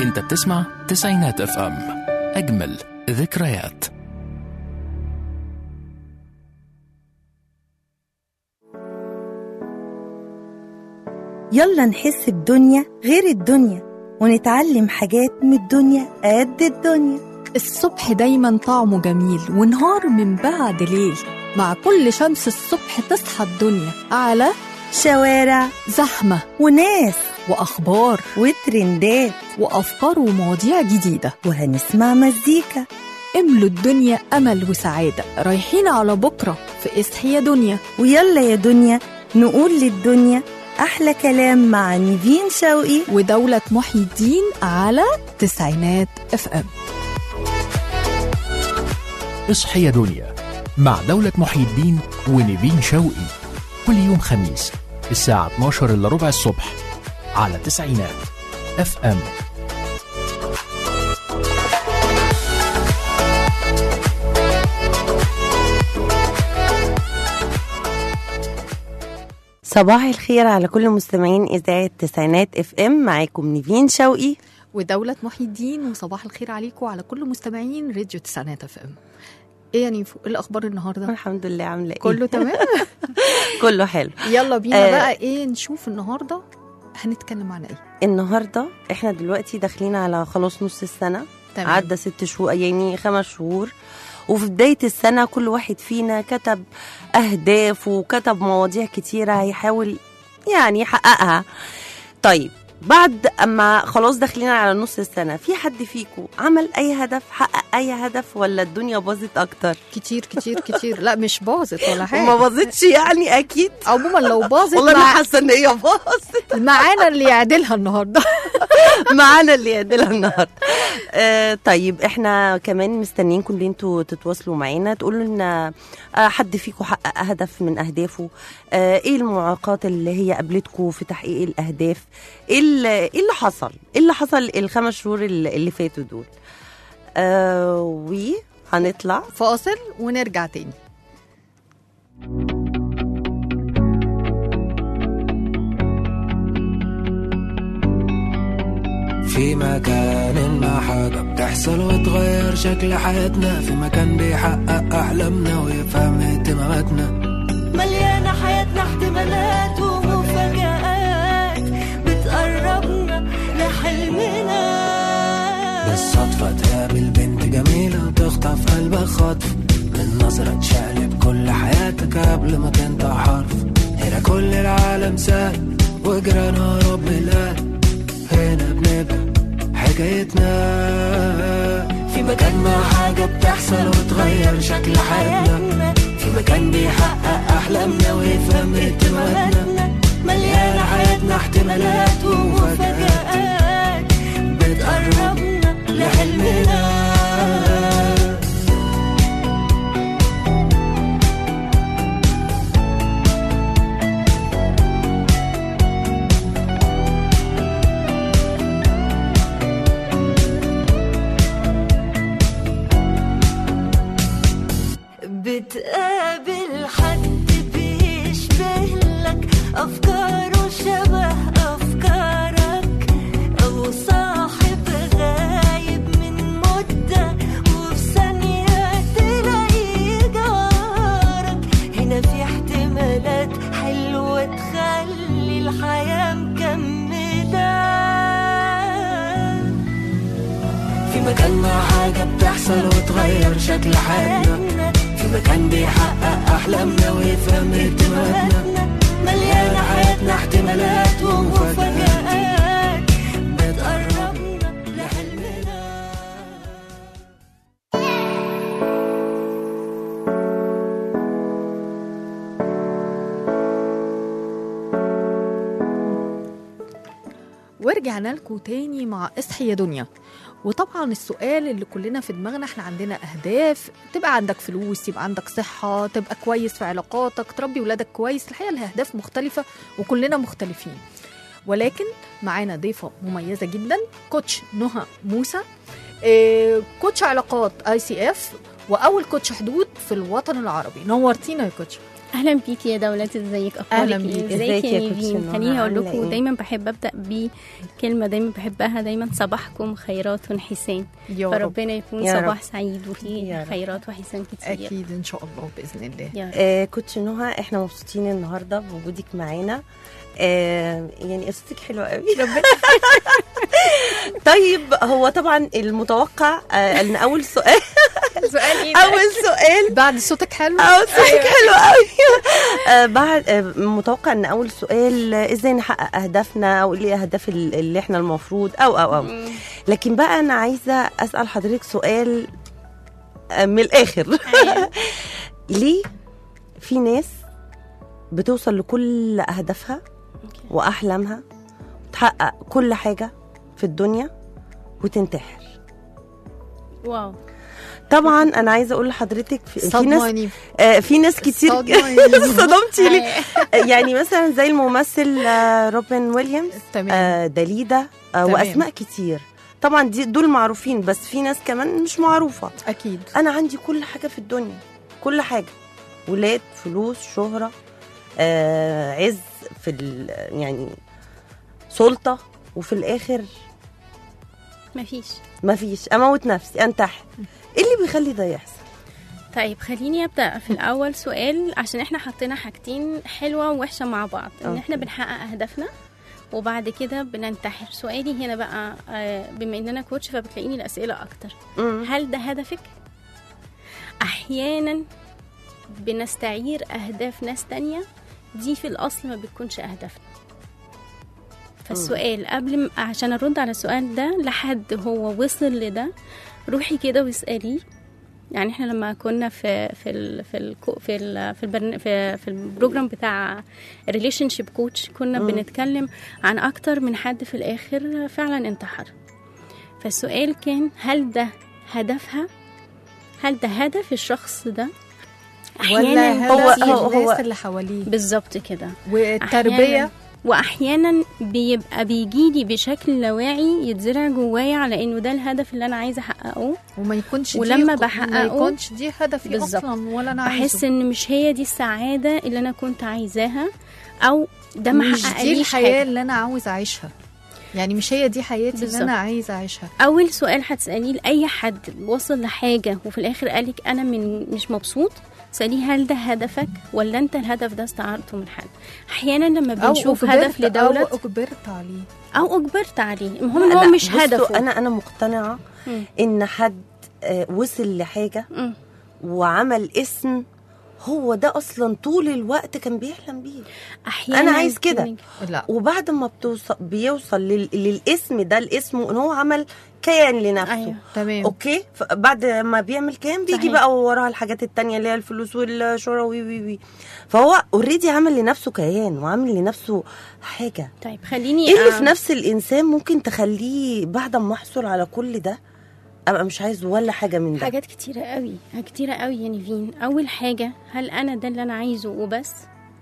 انت بتسمع تسعينات اف ام اجمل ذكريات يلا نحس بدنيا غير الدنيا ونتعلم حاجات من الدنيا قد الدنيا الصبح دايما طعمه جميل ونهار من بعد ليل مع كل شمس الصبح تصحى الدنيا على شوارع زحمة وناس وأخبار وترندات وأفكار ومواضيع جديدة وهنسمع مزيكا املوا الدنيا أمل وسعادة رايحين على بكرة في اصحي يا دنيا ويلا يا دنيا نقول للدنيا أحلى كلام مع نيفين شوقي ودولة محي الدين على تسعينات اف ام اصحي يا دنيا مع دولة محي الدين ونيفين شوقي كل يوم خميس الساعة 12 إلا ربع الصبح على تسعينات اف ام صباح الخير على كل مستمعين إذاعة تسعينات اف ام معاكم نيفين شوقي ودولة محي الدين وصباح الخير عليكم وعلى كل مستمعين راديو تسعينات اف ام ايه يا نيفو ايه الاخبار النهارده الحمد لله عاملة ايه كله تمام كله حلو يلا بينا آه. بقى ايه نشوف النهارده هنتكلم عن ايه النهاردة احنا دلوقتي داخلين على خلاص نص السنة تمام عدى ست شهور يعني خمس شهور وفي بداية السنة كل واحد فينا كتب أهداف وكتب مواضيع كتيرة هيحاول يعني يحققها طيب بعد أما خلاص داخلين على نص السنة في حد فيكم عمل أي هدف حقق أي هدف ولا الدنيا باظت أكتر كتير كتير كتير لا مش باظت ولا ما حاجه باظتش يعني أكيد عموما لو باظت والله أنا مع... حاسة إن هي باظت معانا اللي يعدلها النهارده معانا اللي يعدلها النهارده آه طيب احنا كمان مستنيينكم ان انتوا تتواصلوا معانا تقولوا لنا آه حد فيكم حقق هدف من اهدافه آه ايه المعوقات اللي هي قابلتكم في تحقيق الاهداف ايه اللي, إيه اللي حصل ايه اللي حصل الخمس شهور اللي اللي فاتوا دول آه وهنطلع فاصل ونرجع تاني في مكان ما حاجة بتحصل وتغير شكل حياتنا في مكان بيحقق أحلامنا ويفهم اهتماماتنا مليانة حياتنا احتمالات ومفاجآت بتقربنا لحلمنا بالصدفة تقابل بنت جميلة وتخطف قلبك خطف من نظرة تشقلب كل حياتك قبل ما تنطق حرف هنا كل العالم سهل وجرانا رب الله هنا بنبدأ حكايتنا في مكان ما حاجة بتحصل وتغير شكل حياتنا في مكان بيحقق أحلامنا ويفهم اهتماماتنا مليانة حياتنا احتمالات ومفاجآت بتقربنا لحلمنا بتقابل حد بيشبه لك أفكاره شبه أفكارك أو صاحب غايب من مدة وفي ثانية تلاقيه جارك هنا في احتمالات حلوة تخلي الحياة مكملة في مكان ما حاجة بتحصل وتغير شكل حياتنا في مكان بيحقق أحلامنا ويفهم اهتماماتنا مليانة حياتنا احتمالات ومفاجآت بتقربنا لحلمنا ورجعنا لكم تاني مع اصحي يا دنيا وطبعا السؤال اللي كلنا في دماغنا احنا عندنا اهداف تبقى عندك فلوس يبقى عندك صحه تبقى كويس في علاقاتك تربي ولادك كويس الحقيقه الاهداف مختلفه وكلنا مختلفين ولكن معانا ضيفه مميزه جدا كوتش نهى موسى آه، كوتش علاقات اي سي اف واول كوتش حدود في الوطن العربي نورتينا يا كوتش اهلا بيكي يا دولة ازيك اخبارك أهلاً إيه؟ بيكي. ازيك ازيك يا يا كوتش نيفين نهى؟ خليني اقول عاملة لكم إيه؟ دايما بحب ابدا بكلمه دايما بحبها دايما صباحكم خيرات حسان يا رب فربنا يكون يا رب. صباح سعيد يا وفيه رب. خيرات وحسان كتير اكيد ان شاء الله باذن الله يا رب. آه كوتش نهى احنا مبسوطين النهارده بوجودك معانا آه يعني صوتك حلو قوي طيب هو طبعا المتوقع آه ان اول سؤال سؤال ايه اول سؤال بعد صوتك حلو اه صوتك حلو قوي آه بعد آه متوقع ان اول سؤال آه، ازاي نحقق اهدافنا او ايه اهداف ال- اللي احنا المفروض او او او لكن بقى انا عايزه اسال حضرتك سؤال آه، من الاخر ليه في ناس بتوصل لكل اهدافها واحلامها وتحقق كل حاجه في الدنيا وتنتحر واو طبعا انا عايزه اقول لحضرتك في, في ناس صدماني آه، في ناس كتير صدماني. صدمتي لي يعني مثلا زي الممثل آه، روبن ويليامز تمام آه، داليدا آه، تمام. واسماء كتير طبعا دي دول معروفين بس في ناس كمان مش معروفه اكيد انا عندي كل حاجه في الدنيا كل حاجه ولاد فلوس شهره آه عز في ال- يعني سلطه وفي الاخر مفيش مفيش اموت نفسي انتحر ايه اللي بيخلي ده يحصل طيب خليني ابدا في الاول سؤال عشان احنا حطينا حاجتين حلوه ووحشه مع بعض ان أوكي. احنا بنحقق اهدافنا وبعد كده بننتحر سؤالي هنا بقى آه، بما ان انا كوتش فبتلاقيني الاسئله اكتر مم. هل ده هدفك احيانا بنستعير اهداف ناس تانية دي في الاصل ما بتكونش اهدافنا فالسؤال قبل م... عشان ارد على السؤال ده لحد هو وصل لده روحي كده واساليه يعني احنا لما كنا في في ال في ال في ال في, البرن في, في البروجرام بتاع ريليشن شيب كوتش كنا مم. بنتكلم عن اكتر من حد في الاخر فعلا انتحر فالسؤال كان هل ده هدفها هل ده هدف الشخص ده ولا احيانا هو- هو هو- هو- الناس اللي حواليه بالظبط كده والتربيه أحياناً- واحيانا بيبقى بيجيلي بشكل لاواعي يتزرع جوايا على انه ده الهدف اللي انا عايزه احققه وما يكونش ولما دي بحققه ما يكونش دي هدفي بالظبط. اصلا ولا انا عايزه بحس ان مش هي دي السعاده اللي انا كنت عايزاها او ده ما مش دي حققليش الحياه حاجه اللي انا عاوز اعيشها يعني مش هي دي حياتي اللي بالظبط. انا عايزه اعيشها اول سؤال هتساليه لاي حد وصل لحاجه وفي الاخر قالك انا من مش مبسوط سأليه هل ده هدفك ولا انت الهدف ده استعرته من حد احيانا لما بنشوف هدف او لدولة اجبرت عليه او اجبرت عليه المهم ان لا، هو مش بصوا، هدفه انا انا مقتنعه مم. ان حد آه، وصل لحاجه مم. وعمل اسم هو ده اصلا طول الوقت كان بيحلم بيه احيانا أنا عايز كده. يكون- لا وبعد ما بتوصل بيوصل لل... للاسم ده الاسم ان هو عمل كيان لنفسه أيوة. تمام اوكي بعد ما بيعمل كيان بيجي صحيح. بقى وراها الحاجات التانية اللي هي الفلوس والشهرة وي وي وي فهو اوريدي عمل لنفسه كيان وعامل لنفسه حاجة طيب خليني ايه اللي أ- في نفس الانسان ممكن تخليه بعد ما احصل على كل ده ابقى مش عايز ولا حاجة من ده حاجات كتيرة قوي كتيرة قوي يا نيفين أول حاجة هل أنا ده اللي أنا عايزه وبس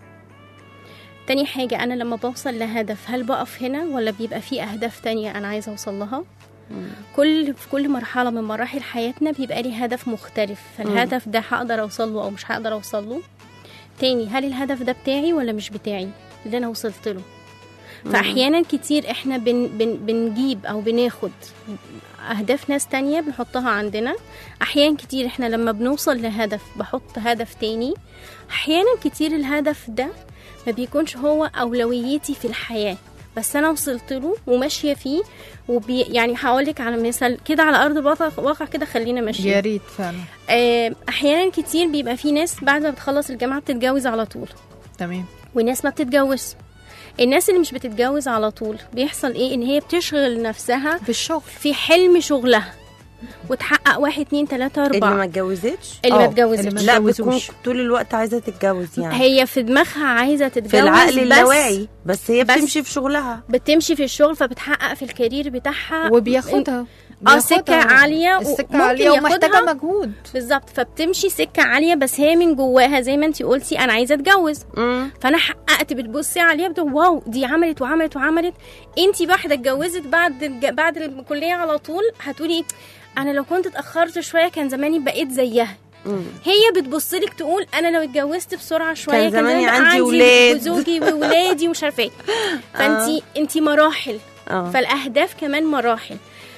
تاني حاجة أنا لما بوصل لهدف هل بقف هنا ولا بيبقى في أهداف تانية أنا عايزة أوصل لها كل في كل مرحلة من مراحل حياتنا بيبقى لي هدف مختلف فالهدف ده هقدر أوصل له أو مش هقدر أوصل له تاني هل الهدف ده بتاعي ولا مش بتاعي اللي أنا وصلت له فأحيانا كتير إحنا بن بن بنجيب أو بناخد أهداف ناس تانية بنحطها عندنا أحيانا كتير إحنا لما بنوصل لهدف بحط هدف تاني أحيانا كتير الهدف ده ما بيكونش هو أولويتي في الحياة بس أنا وصلت له وماشية فيه وبي يعني هقولك على مثال كده على أرض الواقع واقع كده خلينا ماشيين يا ريت فعلا آه، أحيانا كتير بيبقى في ناس بعد ما بتخلص الجامعة بتتجوز على طول تمام وناس ما بتتجوز الناس اللي مش بتتجوز على طول بيحصل ايه ان هي بتشغل نفسها بالشغل في حلم شغلها وتحقق واحد اتنين تلاتة اللي ما أربعة اتجوزتش اللي ما آه، اتجوزتش اللي ما لا بتكون اتجوزوش. طول الوقت عايزة تتجوز يعني هي في دماغها عايزة تتجوز في العقل بس اللاواعي بس هي بس- بتمشي في شغلها بتمشي في الشغل فبتحقق في الكارير بتاعها وبياخدها اه سكة بياخدها. عالية السكة وممكن عالية ومحتاجة ياخدها. مجهود بالظبط فبتمشي سكة عالية بس هي من جواها زي ما انتي قلتي انا عايزة اتجوز مم. فانا حققت بتبصي عليها بتقول واو دي عملت وعملت وعملت انت واحده اتجوزت بعد الج- بعد الكليه على طول هتقولي انا لو كنت اتاخرت شويه كان زماني بقيت زيها مم. هي بتبص لك تقول انا لو اتجوزت بسرعه شويه كان زماني زمان عندي ولاد. وزوجي وولادي ومش عارفه ايه فانت انت مراحل اه فالاهداف كمان مراحل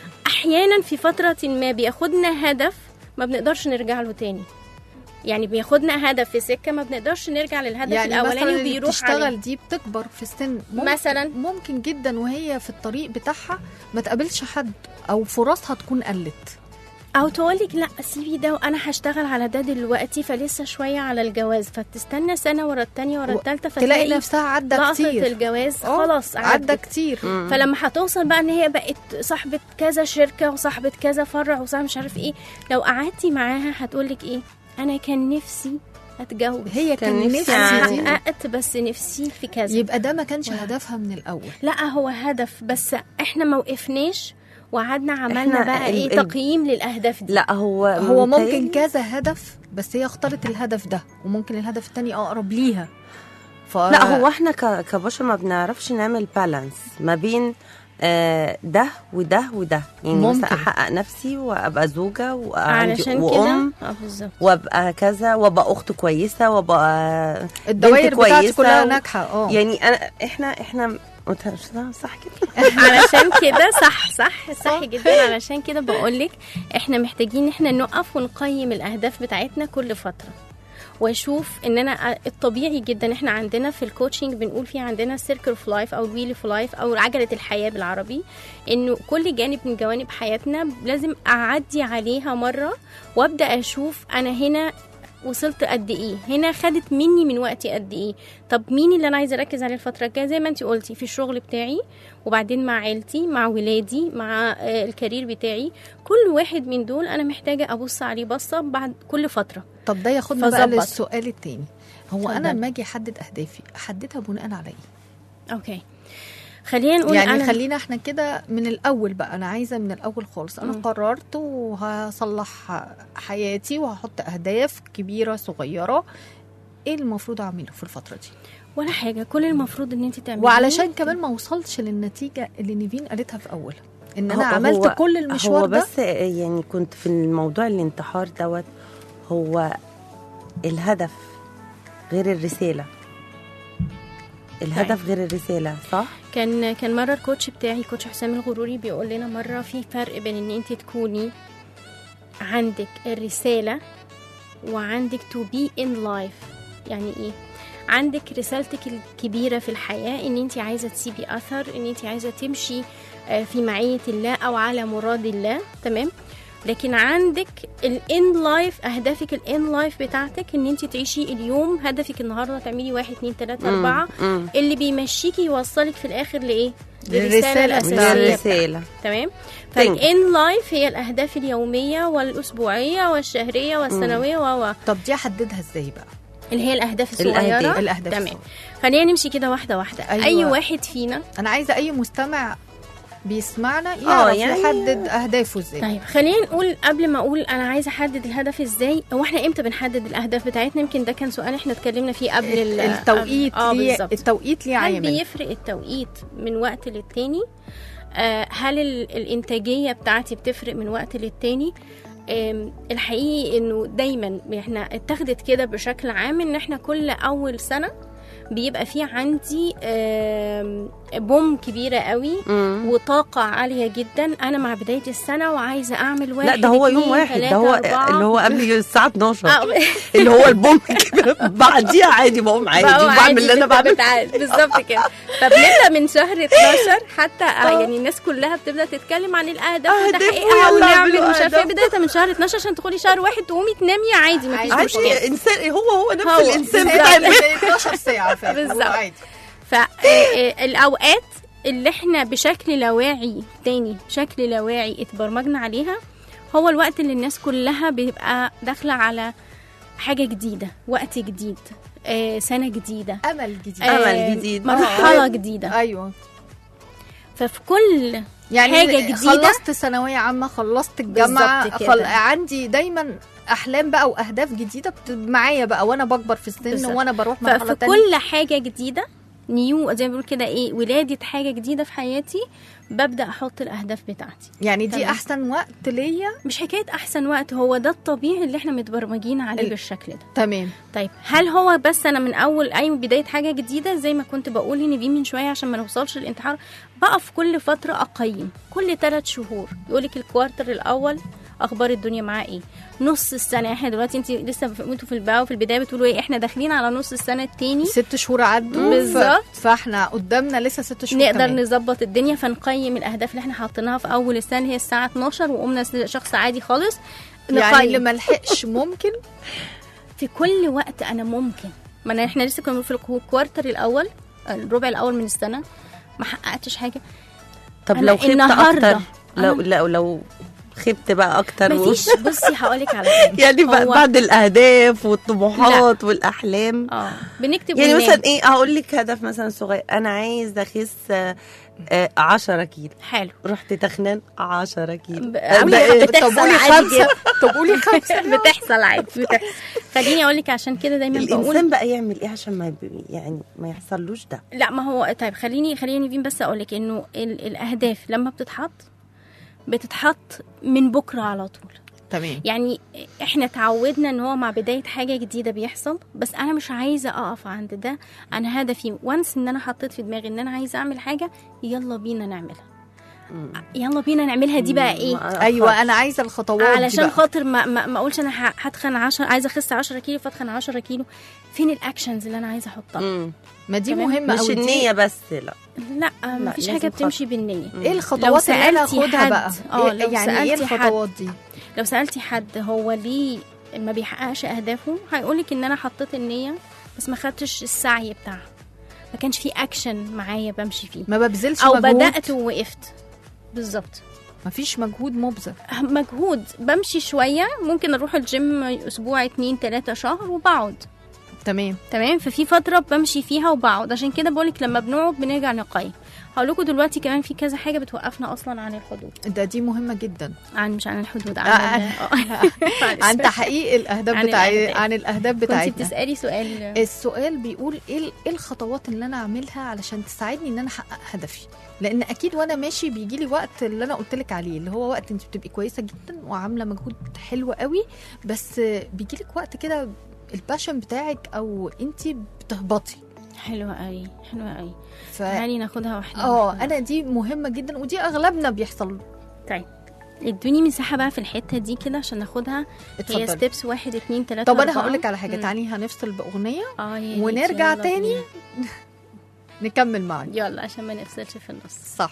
احيانا في فتره ما بياخدنا هدف ما بنقدرش نرجع له تاني يعني بياخدنا هدف في سكه ما بنقدرش نرجع للهدف يعني مثلا الاولاني اللي وبيروح بتشتغل عليه دي بتكبر في السن ممكن مثلا ممكن جدا وهي في الطريق بتاعها ما تقابلش حد او فرصها تكون قلت او تقولك لا سيبي ده وانا هشتغل على ده دلوقتي فلسه شويه على الجواز فتستنى سنه ورا التانيه ورا و- التالته تلاقي فتلاقي نفسها عدى لقطه كتير الجواز آه، خلاص عدى عدت كتير فلما هتوصل بقى ان هي بقت صاحبة كذا شركة وصاحبة كذا فرع وصاحبة مش عارف ايه لو قعدتي معاها هتقولك ايه انا كان نفسي اتجوز هي كان كان نفسي نفسي انا عادي. دي. حققت بس نفسي في كذا يبقى ده ما كانش هدفها من الاول لا هو هدف بس احنا ما وقفناش وقعدنا عملنا إحنا بقى ال- ايه ال- تقييم للاهداف دي لا هو هو ممكن متهيألي- كذا هدف بس هي اختارت الهدف ده وممكن الهدف التاني اقرب ليها ف... لا هو احنا ك- كبشر ما بنعرفش نعمل بالانس ما بين آه، ده وده وده يعني ممكن. مثلا احقق نفسي وابقى زوجه وعندي علشان وام كده اه بالظبط وابقى كذا وابقى اخت كويسه وابقى الدوائر بنت بتاعتي كلها و- ناجحه اه يعني انا احنا احنا قلت- صح كده علشان كده صح صح صح جدا علشان كده بقولك احنا محتاجين احنا نقف ونقيم الاهداف بتاعتنا كل فتره واشوف ان انا الطبيعي جدا احنا عندنا في الكوتشنج بنقول في عندنا سيركل اوف لايف او الويل اوف لايف او عجله الحياه بالعربي انه كل جانب من جوانب حياتنا لازم اعدي عليها مره وابدا اشوف انا هنا وصلت قد ايه هنا خدت مني من وقتي قد ايه طب مين اللي انا عايزه اركز عليه الفتره الجايه زي ما انت قلتي في الشغل بتاعي وبعدين مع عيلتي مع ولادي مع آه، الكارير بتاعي كل واحد من دول انا محتاجه ابص عليه بصه بعد كل فتره طب ده ياخدنا بقى فظبط. للسؤال التاني هو اتفضل. انا لما اجي احدد اهدافي احددها بناء على ايه اوكي خلينا نقول يعني أنا خلينا احنا كده من الاول بقى انا عايزه من الاول خالص انا مم. قررت وهصلح حياتي وهحط اهداف كبيره صغيره ايه المفروض اعمله في الفتره دي ولا حاجه كل المفروض ان انت تعمليه وعلشان كمان ما اوصلش للنتيجه اللي نيفين قالتها في اول ان انا هو- عملت هو- كل المشوار هو ده بس يعني كنت في الموضوع الانتحار دوت هو الهدف غير الرسالة الهدف غير الرسالة صح؟ كان كان مره الكوتش بتاعي كوتش حسام الغروري بيقول لنا مره في فرق بين ان انت تكوني عندك الرساله وعندك تو بي ان لايف يعني ايه عندك رسالتك الكبيره في الحياه ان انت عايزه تسيبي اثر ان انت عايزه تمشي آه، في معيه الله او على مراد الله تمام لكن عندك الان لايف اهدافك الان لايف بتاعتك ان انت تعيشي اليوم هدفك النهارده تعملي واحد اتنين تلاته اربعه مم. اللي بيمشيكي يوصلك في الاخر لايه للرسالة ده الاساسيه الرسالة تمام فالان لايف هي الاهداف اليوميه والاسبوعيه والشهريه والسنويه و و- طب دي احددها ازاي بقى اللي هي الاهداف الصغيره الأهداف. الاهداف تمام خلينا نمشي كده واحده واحده أيوة. اي واحد فينا انا عايزه اي مستمع بيسمعنا يعرف يعني- يحدد اهدافه ازاي طيب خلينا نقول قبل ما اقول انا عايزه احدد الهدف ازاي هو احنا امتى بنحدد الاهداف بتاعتنا يمكن ده كان سؤال احنا اتكلمنا فيه قبل ال- التوقيت قبل- اه ليه بالظبط التوقيت ليه هل عامل بيفرق التوقيت من وقت للتاني آه، هل ال- الانتاجيه بتاعتي بتفرق من وقت للتاني آم، الحقيقي انه دايما احنا اتخذت كده بشكل عام ان احنا كل اول سنه بيبقى في عندي آم، بوم كبيره قوي مم. وطاقه عاليه جدا انا مع بدايه السنه وعايزه اعمل واحد لا ده هو يوم اتنين، واحد ده تلاتة، هو أربعة. اللي هو قبل الساعة 12 آه، اللي هو البوم كده بعديها عادي بقوم عادي بقوا وبعمل اللي انا بت- بعمله بتعال- بالظبط كده فبنبدا من شهر 12 حتى آه يعني الناس كلها بتبدا تتكلم عن الاهداف أهداف وتحقيقها ويلا ونعمل اعملوا مش عارفه ايه أهداف. بدايه من شهر 12 عشان تدخلي شهر واحد تقومي تنامي عادي مفيش عادي. مشكله عادي انسان هو هو نفس هو. الانسان بالظبط. بتاع الناس. زي 12 ساعه فعلا هو بالظبط. عادي فالاوقات اللي احنا بشكل لا واعي تاني بشكل لا واعي اتبرمجنا عليها هو الوقت اللي الناس كلها بيبقى داخله على حاجه جديده وقت جديد آه سنه جديده امل جديد أمل آه، جديد. مرحله جديده ايوه ففي كل يعني حاجة جديدة. خلصت ثانويه عامه خلصت الجامعه بالظبط كده. خل... عندي دايما احلام بقى واهداف جديده بت... معايا بقى وانا بكبر في السن بالظبط. وانا بروح مرحله ففي تانية كل حاجة جديدة نيو زي ما بيقول كده ايه ولاده حاجه جديده في حياتي ببدا احط الاهداف بتاعتي يعني دي تمام. احسن وقت ليا مش حكايه احسن وقت هو ده الطبيعي اللي احنا متبرمجين عليه ال- بالشكل ده تمام طيب هل هو بس انا من اول اي بدايه حاجه جديده زي ما كنت بقول ان في من شويه عشان ما نوصلش للانتحار بقف كل فتره اقيم كل ثلاث شهور يقولك الكوارتر الاول اخبار الدنيا معاه ايه نص السنه احنا دلوقتي انت لسه في- انتوا في البدايه وفي البدايه بتقولوا ايه احنا داخلين على نص السنه التاني ست شهور عدوا ف- بالظبط. فاحنا قدامنا لسه ست شهور نقدر كمان. نظبط الدنيا فنقيم الاهداف اللي احنا حاطينها في اول السنه هي الساعه 12 وقمنا شخص عادي خالص يعني اللي ملحقش ممكن في كل وقت انا ممكن ما أنا احنا لسه كنا في الكوارتر الاول الربع الاول من السنه ما حققتش حاجه طب أنا لو خبت النهاردة اكتر لو أنا- لو لو خبت بقى اكتر و- مفيش بصي هقولك على حاجه يعني بقى هو- بعد الاهداف والطموحات والاحلام اه بنكتب يعني وننام. مثلا ايه هقول لك هدف مثلا صغير انا عايز اخس آه، آه، 10 كيلو حلو رحت تخنان 10 كيلو ب- آه، أوي ده إيه؟ بتحصل طب قولي عادي خمسة طب قولي خمسة بتحصل عادي بتحصل خليني اقول لك عشان كده دايما بقول الانسان بقى يعمل ايه عشان ما يب- يعني ما يحصلوش ده لا ما هو طيب خليني خليني فين بس اقول لك انه ال- الاهداف لما بتتحط بتتحط من بكره على طول تمام يعني احنا تعودنا ان هو مع بدايه حاجه جديده بيحصل بس انا مش عايزه اقف عند ده انا هدفي وانس ان انا حطيت في دماغي ان انا عايزه اعمل حاجه يلا بينا نعملها يلا بينا نعملها دي بقى ايه ما ايوه أخرش. انا عايزه الخطوات دي علشان بقى. خاطر ما ما, ما اقولش انا ه- هتخن 10 عايزه اخس 10 كيلو فاتخن 10 كيلو فين الاكشنز اللي انا عايزه احطها مم. ما دي تمام. مهمه مش قوي النية بس لا لا مفيش لازم حاجه بتمشي خطوة. بالنيه ايه لو الخطوات اللي انا سألتي اخدها حد- بقى اه إيه- لو يعني ايه سألتي حد- الخطوات دي لو سالتي حد هو ليه ما بيحققش اهدافه هيقولك ان انا حطيت النيه بس ما خدتش السعي بتاعها ما كانش في اكشن معايا بمشي فيه ما ببذلش او مجهود بدات ووقفت بالظبط مفيش مجهود مبذل مجهود بمشي شويه ممكن اروح الجيم اسبوع اتنين تلاته شهر وبقعد تمام تمام ففي فتره بمشي فيها وبقعد عشان كده بقولك لما بنقعد بنرجع نقيم هقول لكم دلوقتي كمان في كذا حاجه بتوقفنا اصلا عن الحدود ده دي مهمه جدا عن مش عن الحدود عن آه، ال- آه. معلش. عن تحقيق الاهداف عن بتاع الأهداف. عن الاهداف كنت بتاعتنا بتسالي سؤال السؤال بيقول ايه ال- ايه الخطوات اللي انا اعملها علشان تساعدني ان انا احقق هدفي لان اكيد وانا ماشي بيجي لي وقت اللي انا قلت لك عليه اللي هو وقت انت بتبقي كويسه جدا وعامله مجهود حلو قوي بس بيجي لك وقت كده الباشن بتاعك او انت بتهبطي حلوه قوي حلوه قوي ف تعالي ناخدها واحده اه واحدة. انا دي مهمه جدا ودي اغلبنا بيحصل طيب ادوني مساحه بقى في الحته دي كده عشان ناخدها هي اتفضلي ستيبس واحد اتنين تلاته طب انا أربعة. هقول لك على حاجه مم. تعالي هنفصل باغنيه اه يا ريت، ونرجع يلا تاني. بينا. نكمل معاك يلا عشان ما نفصلش في النص صح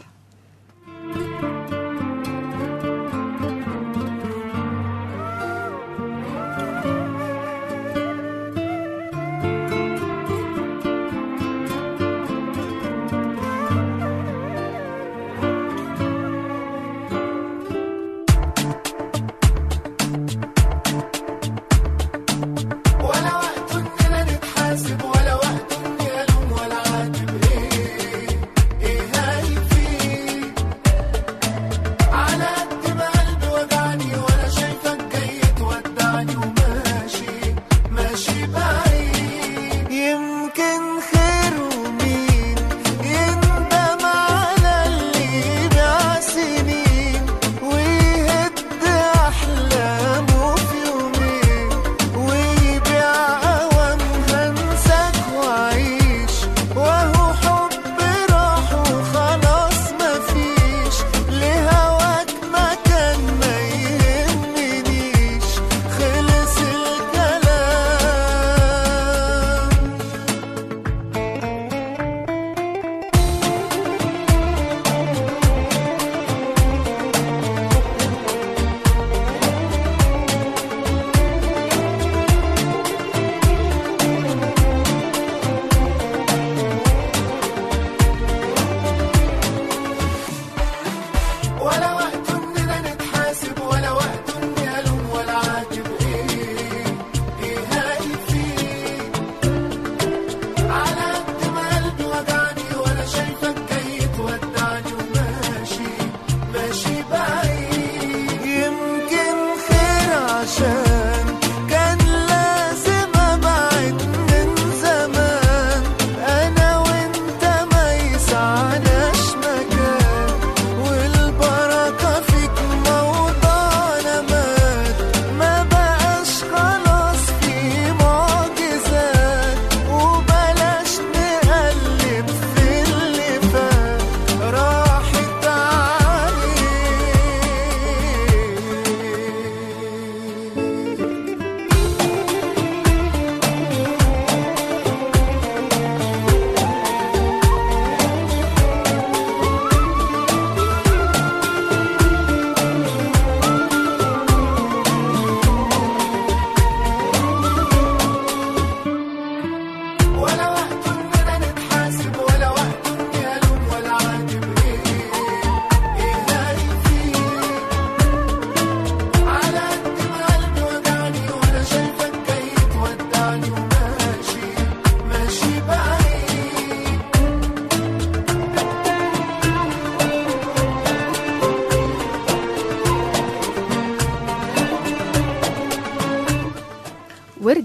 ولا وقت اننا نتحاسب ولا وقت اني الوم ولا عاتب ايه ايه هايفين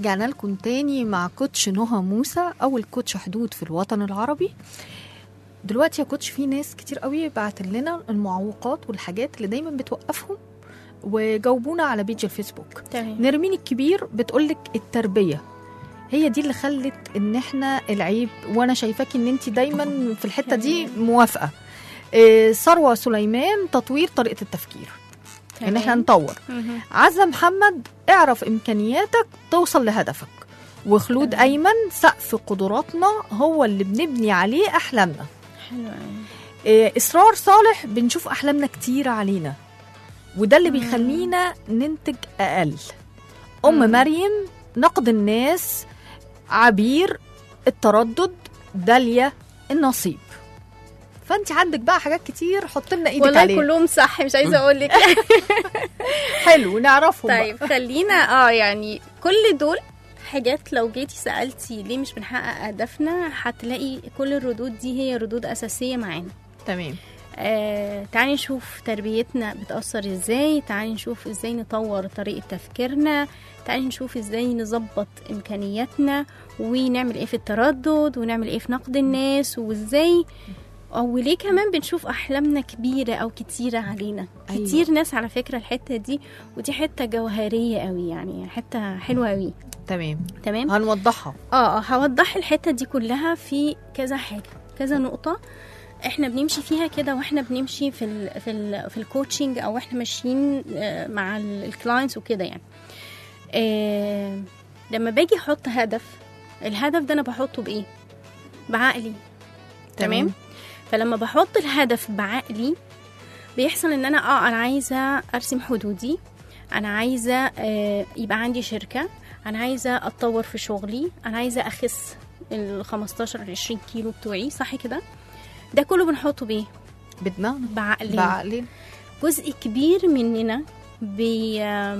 ورجعنا لكم تاني مع كوتش نهى موسى اول كوتش حدود في الوطن العربي دلوقتي يا كوتش في ناس كتير قوي بعت لنا المعوقات والحاجات اللي دايما بتوقفهم وجاوبونا على بيج الفيسبوك تمام نرمين الكبير بتقولك التربيه هي دي اللي خلت ان احنا العيب وانا شايفاكي ان انت دايما في الحته دي موافقه إيه، ثروه سليمان تطوير طريقه التفكير ان احنا نطور مهم. عزة محمد اعرف امكانياتك توصل لهدفك وخلود تمام. ايمن سقف قدراتنا هو اللي بنبني عليه احلامنا حلو قوي إيه، اصرار صالح بنشوف احلامنا كتير علينا وده اللي بيخلينا ننتج اقل ام مم. مريم نقد الناس عبير التردد داليا النصيب فانت عندك بقى حاجات كتير حط لنا ايدك والله عليها كلهم صح مش عايزه اقول لك حلو نعرفهم بقى. طيب خلينا اه يعني كل دول حاجات لو جيتي سألتي ليه مش بنحقق أهدافنا هتلاقي كل الردود دي هي ردود أساسية معانا تمام آه تعالي نشوف تربيتنا بتأثر ازاي تعالي نشوف ازاي نطور طريقة تفكيرنا تعالي نشوف ازاي نظبط إمكانياتنا ونعمل ايه في التردد ونعمل ايه في نقد الناس وازاي او ليه كمان بنشوف احلامنا كبيره او كتيره علينا أيوة. أيوة. كتير ناس على فكره الحته دي ودي حته جوهريه قوي يعني حته حلوه قوي تمام تمام هنوضحها اه اه هوضح الحته دي كلها في كذا حاجه كذا نقطه احنا بنمشي فيها كده واحنا بنمشي في ال في ال في الكوتشنج او احنا ماشيين آه، مع الكلاينتس وكده يعني آه لما باجي احط هدف الهدف ده انا بحطه بايه بعقلي تمام فلما بحط الهدف بعقلي بيحصل ان انا اه انا عايزه ارسم حدودي انا عايزه آه يبقى عندي شركه انا عايزه اتطور في شغلي انا عايزه اخس ال 15 ال 20 كيلو بتوعي صح كده ده كله بنحطه بايه بدماغنا بعقلنا بعقلنا جزء كبير مننا بي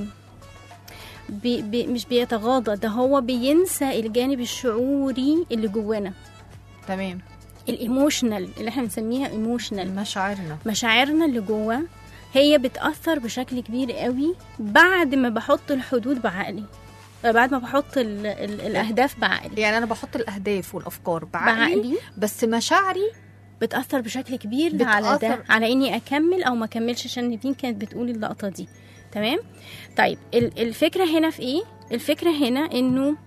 بي بي مش بيتغاضى ده هو بينسى الجانب الشعوري اللي جوانا تمام الايموشنال اللي احنا بنسميها ايموشنال مشاعرنا مشاعرنا اللي جوه هي بتأثر بشكل كبير قوي بعد ما بحط الحدود بعقلي بعد ما بحط ال ال الأهداف بعقلي يعني انا بحط الاهداف والافكار بعقلي, بعقلي بس مشاعري بتأثر بشكل كبير بتأثر. على ده على إني أكمل أو ما أكملش عشان نيفين كانت بتقول اللقطة دي تمام طيب ال- الفكرة هنا في إيه الفكرة هنا إنه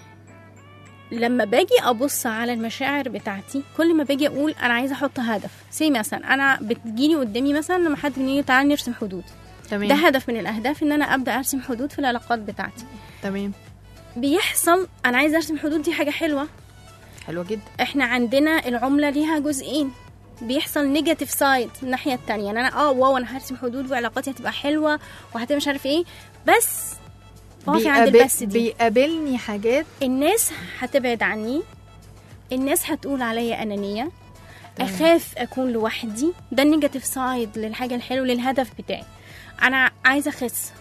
لما باجي ابص على المشاعر بتاعتي كل ما باجي اقول انا عايزه احط هدف زي مثلا انا بتجيني قدامي مثلا لما حد بيقول تعالى نرسم حدود تمام ده هدف من الاهداف ان انا ابدا ارسم حدود في العلاقات بتاعتي تمام بيحصل انا عايزه ارسم حدود دي حاجه حلوه حلوه جدا احنا عندنا العمله ليها جزئين بيحصل نيجاتيف سايد من الناحيه التانية يعني انا اه واو انا هرسم حدود وعلاقاتي هتبقى حلوه وهتبقى مش عارف ايه بس اقفي عند بيقابل- البس دي بيقابلني حاجات الناس هتبعد عني الناس هتقول عليا انانيه تمام. اخاف اكون لوحدي ده النيجاتيف سايد للحاجه الحلوه للهدف بتاعي انا عايزه اخس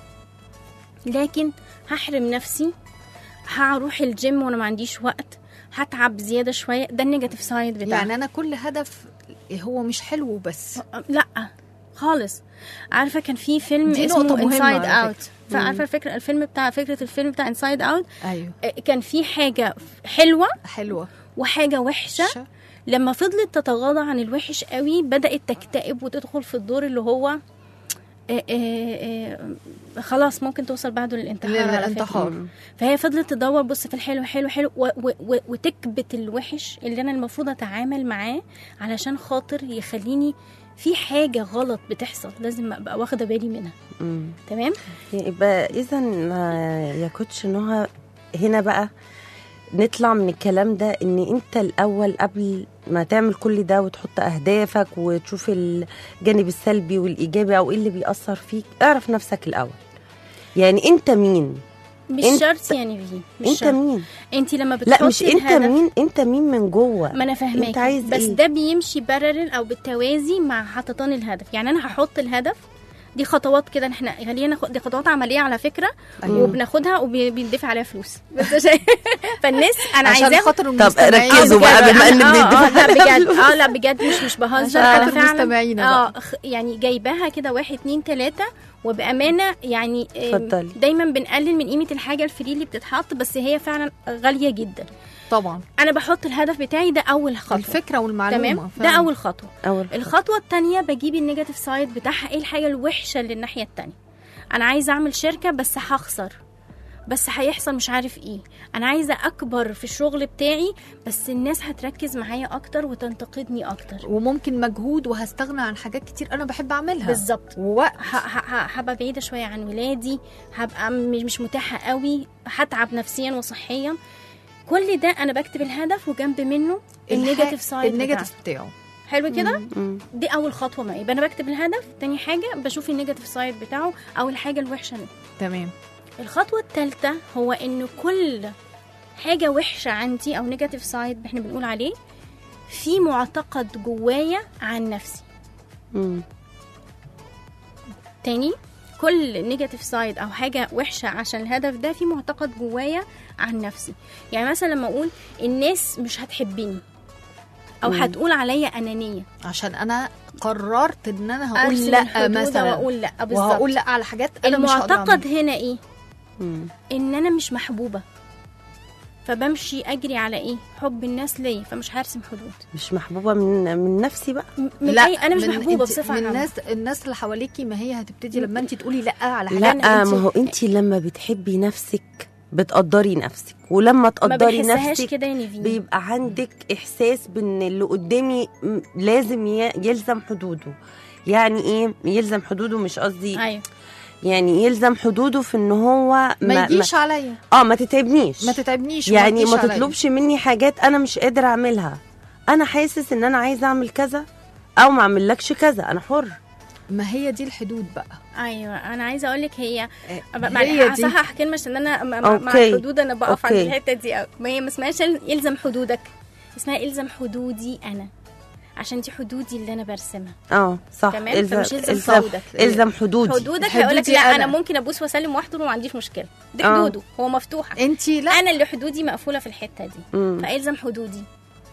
لكن هحرم نفسي هروح الجيم وانا ما عنديش وقت هتعب زياده شويه ده النيجاتيف سايد بتاعي يعني انا كل هدف هو مش حلو بس لا خالص عارفه كان في فيلم دي نقطة اسمه مهمة انسايد على اوت فكرة. فعارفه الفكره الفيلم بتاع فكره الفيلم بتاع انسايد اوت ايوه كان في حاجه حلوه حلوه وحاجه وحشه ش- لما فضلت تتغاضى عن الوحش قوي بدات تكتئب وتدخل في الدور اللي هو آه، آه، آه، خلاص ممكن توصل بعده للانتحار على فكرة. للانتحار فهي فضلت تدور بص في الحلو حلو حلو و- و- و- وتكبت الوحش اللي انا المفروض اتعامل معاه علشان خاطر يخليني في حاجه غلط بتحصل لازم ابقى واخده بالي منها مم. تمام يبقى اذا يا كوتش نهى هنا بقى نطلع من الكلام ده ان انت الاول قبل ما تعمل كل ده وتحط اهدافك وتشوف الجانب السلبي والايجابي او ايه اللي بيأثر فيك اعرف نفسك الاول يعني انت مين مش أنت- شرط يعني في مش انت شرط. مين انت لما بتحطي لا مش انت الهدف- مين انت مين من جوه ما انا فاهماك انت عايز بس ايه ده بيمشي بارلل او بالتوازي مع حطتان الهدف يعني انا هحط الهدف دي خطوات كده احنا خلينا ناخد دي خطوات عمليه على فكره أيوة. وبناخدها وبيدفع عليها فلوس بس عشان فالناس انا عشان عايزاهم خاطر طب المستمعين ركزوا آه، بقى بجد، بما ان أنا- اه بندفع اه لا عليها بجد فلوس. اه لا بجد مش مش بهزر عشان انا خاطر فعلا مستمعينا اه بقى. خ- يعني جايباها كده واحد اتنين تلاته وبامانه يعني آم، اتفضلي. دايما بنقلل من قيمه الحاجه الفري اللي بتتحط بس هي فعلا غاليه جدا طبعا انا بحط الهدف بتاعي ده اول خطوه الفكره والمعلومه تمام ده فعلاً. اول خطوه اول الخطوه الثانيه بجيب النيجاتيف سايد بتاعها ايه الحاجه الوحشه اللي الناحيه الثانيه انا عايزه اعمل شركه بس هخسر بس هيحصل مش عارف ايه انا عايزه اكبر في الشغل بتاعي بس الناس هتركز معايا اكتر وتنتقدني اكتر وممكن مجهود وهستغنى عن حاجات كتير انا بحب اعملها بالظبط ووقت ه- ه- ه- هبقى بعيدة شوية عن ولادي هبقى م- مش متاحة قوي هتعب نفسيا وصحيا كل ده انا بكتب الهدف وجنب منه النيجاتيف سايد النيجاتيف بتاعه حلو كده مم. دي اول خطوه معايا يبقى انا بكتب الهدف تاني حاجه بشوف النيجاتيف سايد بتاعه او الحاجه الوحشه منه تمام الخطوه الثالثه هو انه كل حاجه وحشه عندي او نيجاتيف سايد احنا بنقول عليه في معتقد جوايا عن نفسي مم. تاني كل نيجاتيف سايد او حاجه وحشه عشان الهدف ده في معتقد جوايا عن نفسي يعني مثلا لما اقول الناس مش هتحبني او مم. هتقول عليا انانيه عشان انا قررت ان انا هقول أرسم لا الحدود مثلا واقول لا بالظبط وهقول لا على حاجات انا مش هقدر المعتقد أعملها. هنا ايه مم. ان انا مش محبوبه فبمشي اجري على ايه حب الناس ليا فمش هرسم حدود مش محبوبه من من نفسي بقى م- من أي انا مش من محبوبه انت- بصفه من عامه الناس الناس اللي حواليكي ما هي هتبتدي لما انت تقولي لا على حاجه لا أنا- ما أنت- هو انت لما بتحبي نفسك بتقدري نفسك ولما ما تقدري بنحسهاش نفسك كده يا نيفين بيبقى عندك احساس بان اللي قدامي م- لازم ي- يلزم حدوده يعني ايه يلزم حدوده مش قصدي ايوه يعني يلزم حدوده في ان هو ما يجيش عليا اه ما تتعبنيش ما تتعبنيش وما يعني تجيش ما عليا. تطلبش مني حاجات انا مش قادر اعملها انا حاسس ان انا عايزه اعمل كذا او ما اعملكش كذا انا حر ما هي دي الحدود بقى ايوه انا عايزه اقول لك هي هي هي دي. هصحح كلمه عشان انا م- م- مع أوكي. الحدود انا بقف عند أوكي. الحته دي أوي. ما هي ما اسمهاش يلزم حدودك اسمها يلزم حدودي انا عشان دي حدودي اللي انا برسمها اه صح تمام؟ فمش يلزم الزم حدودك. الزم حدودي حدودك حدودي هيقول لك لا أنا. انا ممكن ابوس واسلم واحضر وما عنديش مشكله دي آه. حدوده هو مفتوحه انت لا انا اللي حدودي مقفوله في الحته دي مم. فالزم حدودي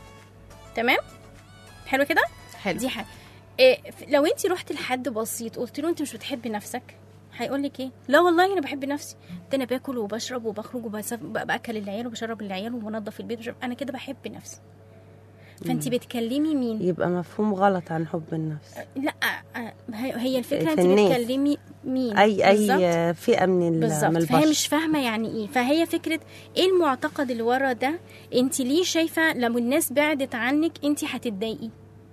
تمام حلو كده حلو دي حاجه إيه ف- لو انت رحت لحد بسيط قلت له انت مش بتحبي نفسك هيقول لك ايه لا والله انا بحب نفسي ده انا باكل وبشرب وبخرج وباكل العيال وبشرب العيال وبنظف البيت وبشرب. انا كده بحب نفسي فانت بتكلمي مين يبقى مفهوم غلط عن حب النفس لا آه، هي هي الفكره في انت الناس. بتكلمي مين اي بالظبط. اي فئه من ال- من بالظبط فهي البشر مش فاهمه يعني ايه فهي فكره ايه المعتقد اللي ورا ده انت ليه شايفه لو الناس بعدت عنك انت هتتضايقي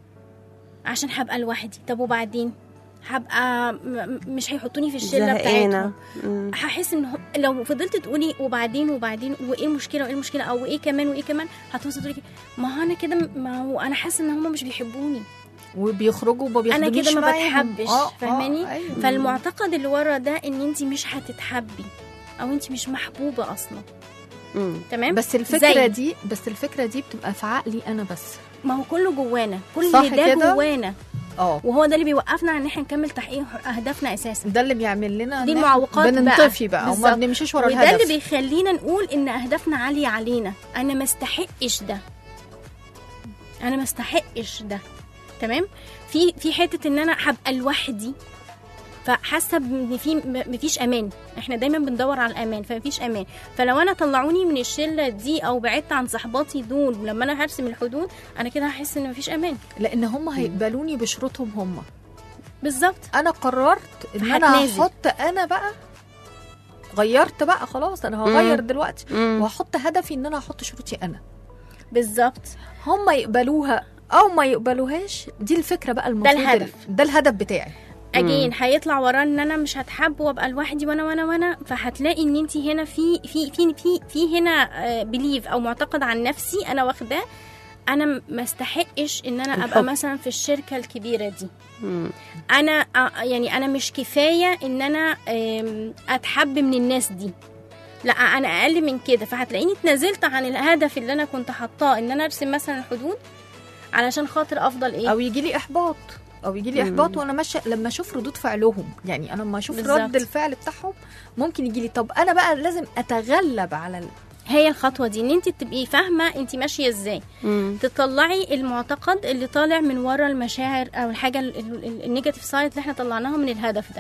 عشان هبقى لوحدي طب وبعدين هبقى م- م- مش هيحطوني في الشله زهقانه بتاعتهم مم. هحس ان هم- لو فضلت تقولي وبعدين وبعدين وايه المشكله وايه المشكله او ايه كمان وايه كمان هتوصل تقولي ما هو انا كده م- ما هو انا حاسه ان هم مش بيحبوني وبيخرجوا وما انا بياخدونيش كده ما معاهم. بتحبش آه، آه، فاهماني أيوة. فالمعتقد اللي ورا ده ان انت مش هتتحبي او انت مش محبوبه اصلا مم. تمام بس الفكره زي- دي بس الفكره دي بتبقى في عقلي انا بس ما هو كله جوانا كل صح ده كده؟ جوانا اه وهو ده اللي بيوقفنا عن ان احنا نكمل تحقيق اهدافنا اساسا ده اللي بيعمل لنا دي إن إحنا المعوقات بقى. بننطفي بقى وما بالظبط. بنمشيش ورا وده الهدف اللي بيخلينا نقول ان اهدافنا عاليه علينا انا ما استحقش ده انا ما استحقش ده تمام في في حته ان انا هبقى لوحدي فحاسه ان في مفيش امان احنا دايما بندور على الامان فمفيش امان فلو انا طلعوني من الشله دي او بعدت عن صحباتي دول ولما انا هرسم الحدود انا كده هحس ان مفيش امان لان هم هيقبلوني بشروطهم هم بالظبط انا قررت ان انا هتنازل. هحط انا بقى غيرت بقى خلاص انا هغير دلوقتي مم. وهحط هدفي ان انا احط شروطي انا بالظبط هم يقبلوها او ما يقبلوهاش دي الفكره بقى المفروض الهدف. ده الهدف بتاعي اجين هيطلع وراه ان انا مش هتحب وابقى لوحدي وانا وانا وانا فهتلاقي ان انت هنا في في في في في هنا بليف او معتقد عن نفسي انا واخداه انا م- ما استحقش ان انا ابقى الحب. مثلا في الشركه الكبيره دي مم. انا آه، يعني انا مش كفايه ان انا آم، اتحب من الناس دي لا انا اقل من كده فهتلاقيني اتنازلت عن الهدف اللي انا كنت حاطاه ان انا ارسم مثلا الحدود علشان خاطر افضل ايه او يجي لي احباط او يجي لي مم. احباط وانا ماشيه لما اشوف ردود فعلهم يعني انا لما اشوف بالظبط. رد الفعل بتاعهم ممكن يجي لي طب انا بقى لازم اتغلب على ال... هي الخطوه دي ان انت تبقي فاهمه انت ماشيه ازاي مم. تطلعي المعتقد اللي طالع من ورا المشاعر او الحاجه ال- ال- ال- النيجاتيف سايد اللي احنا طلعناها من الهدف ده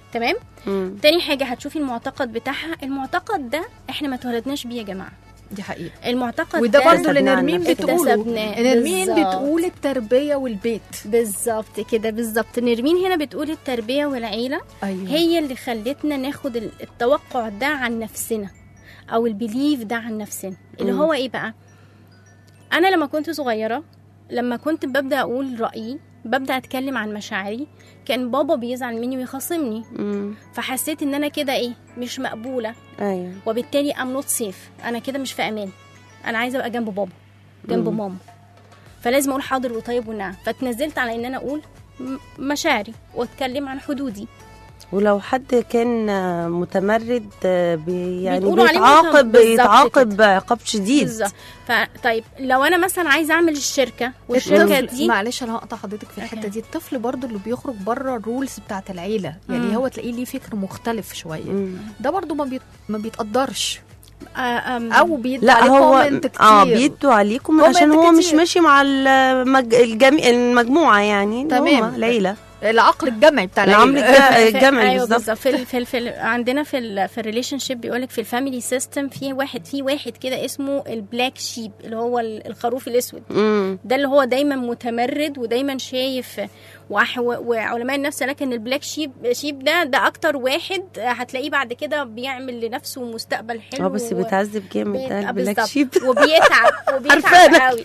تمام مم. تاني حاجه هتشوفي المعتقد بتاعها المعتقد ده احنا ما اتولدناش بيه يا جماعه دي حقيقه المعتقد وده ده برضه اللي اكتسبناه نرمين عن نفسنا. بتقوله اكتسبناه. نرمين بالظبط. بتقول التربيه والبيت بالظبط كده بالظبط نرمين هنا بتقول التربيه والعيله ايوه هي اللي خلتنا ناخد ال- التوقع ده عن نفسنا او البليف ده عن نفسنا اللي مم. هو ايه بقى انا لما كنت صغيره لما كنت ببدا اقول رايي ببدا اتكلم عن مشاعري كان بابا بيزعل مني ويخاصمني مم. فحسيت ان انا كده ايه مش مقبوله ايوه وبالتالي ام نوت سيف انا كده مش في امان انا عايزه ابقى جنب بابا جنب مم. ماما فلازم اقول حاضر وطيب ونعم فتنزلت على ان انا اقول م- مشاعري واتكلم عن حدودي ولو حد كان آه، متمرد آه، بي يعني بيقولوا عليه بيتعاقب متم- بالظبط بيتعاقب عقاب شديد بالظبط فطيب لو انا مثلا عايزه اعمل الشركه والشركه الطفل دي معلش انا هقطع حضرتك في الحته أوكي. دي الطفل برضو اللي بيخرج بره الرولز بتاعت العيله يعني مم. هو تلاقيه ليه فكر مختلف شويه مم. ده برضو ما بيت... ما بيتقدرش آه، أم، او بيدي لا عليه هو comment كتير اه بيدوا عليكم comment عشان هو مش كتير. ماشي مع المج... الجمي... المجموعه يعني اللي تمام. هم العيله العقل الجمعي بتاع العمل العيله الج- الجمعي ايوه بالظبط بالظبط في ال في, ال في ال عندنا في ال في الريليشن شيب بيقول لك في الفاميلي سيستم في واحد في واحد كده اسمه البلاك شيب اللي هو ال- الخروف الاسود مم. ده اللي هو دايما متمرد ودايما شايف وح- وعلماء النفس قال لك ان البلاك شيب شيب ده ده اكتر واحد هتلاقيه بعد كده بيعمل لنفسه مستقبل حلو اه بس و- بيتعذب جامد بيت- ده آه البلاك بالظبط. شيب وبيتعب وبيتعب عارفانا. قوي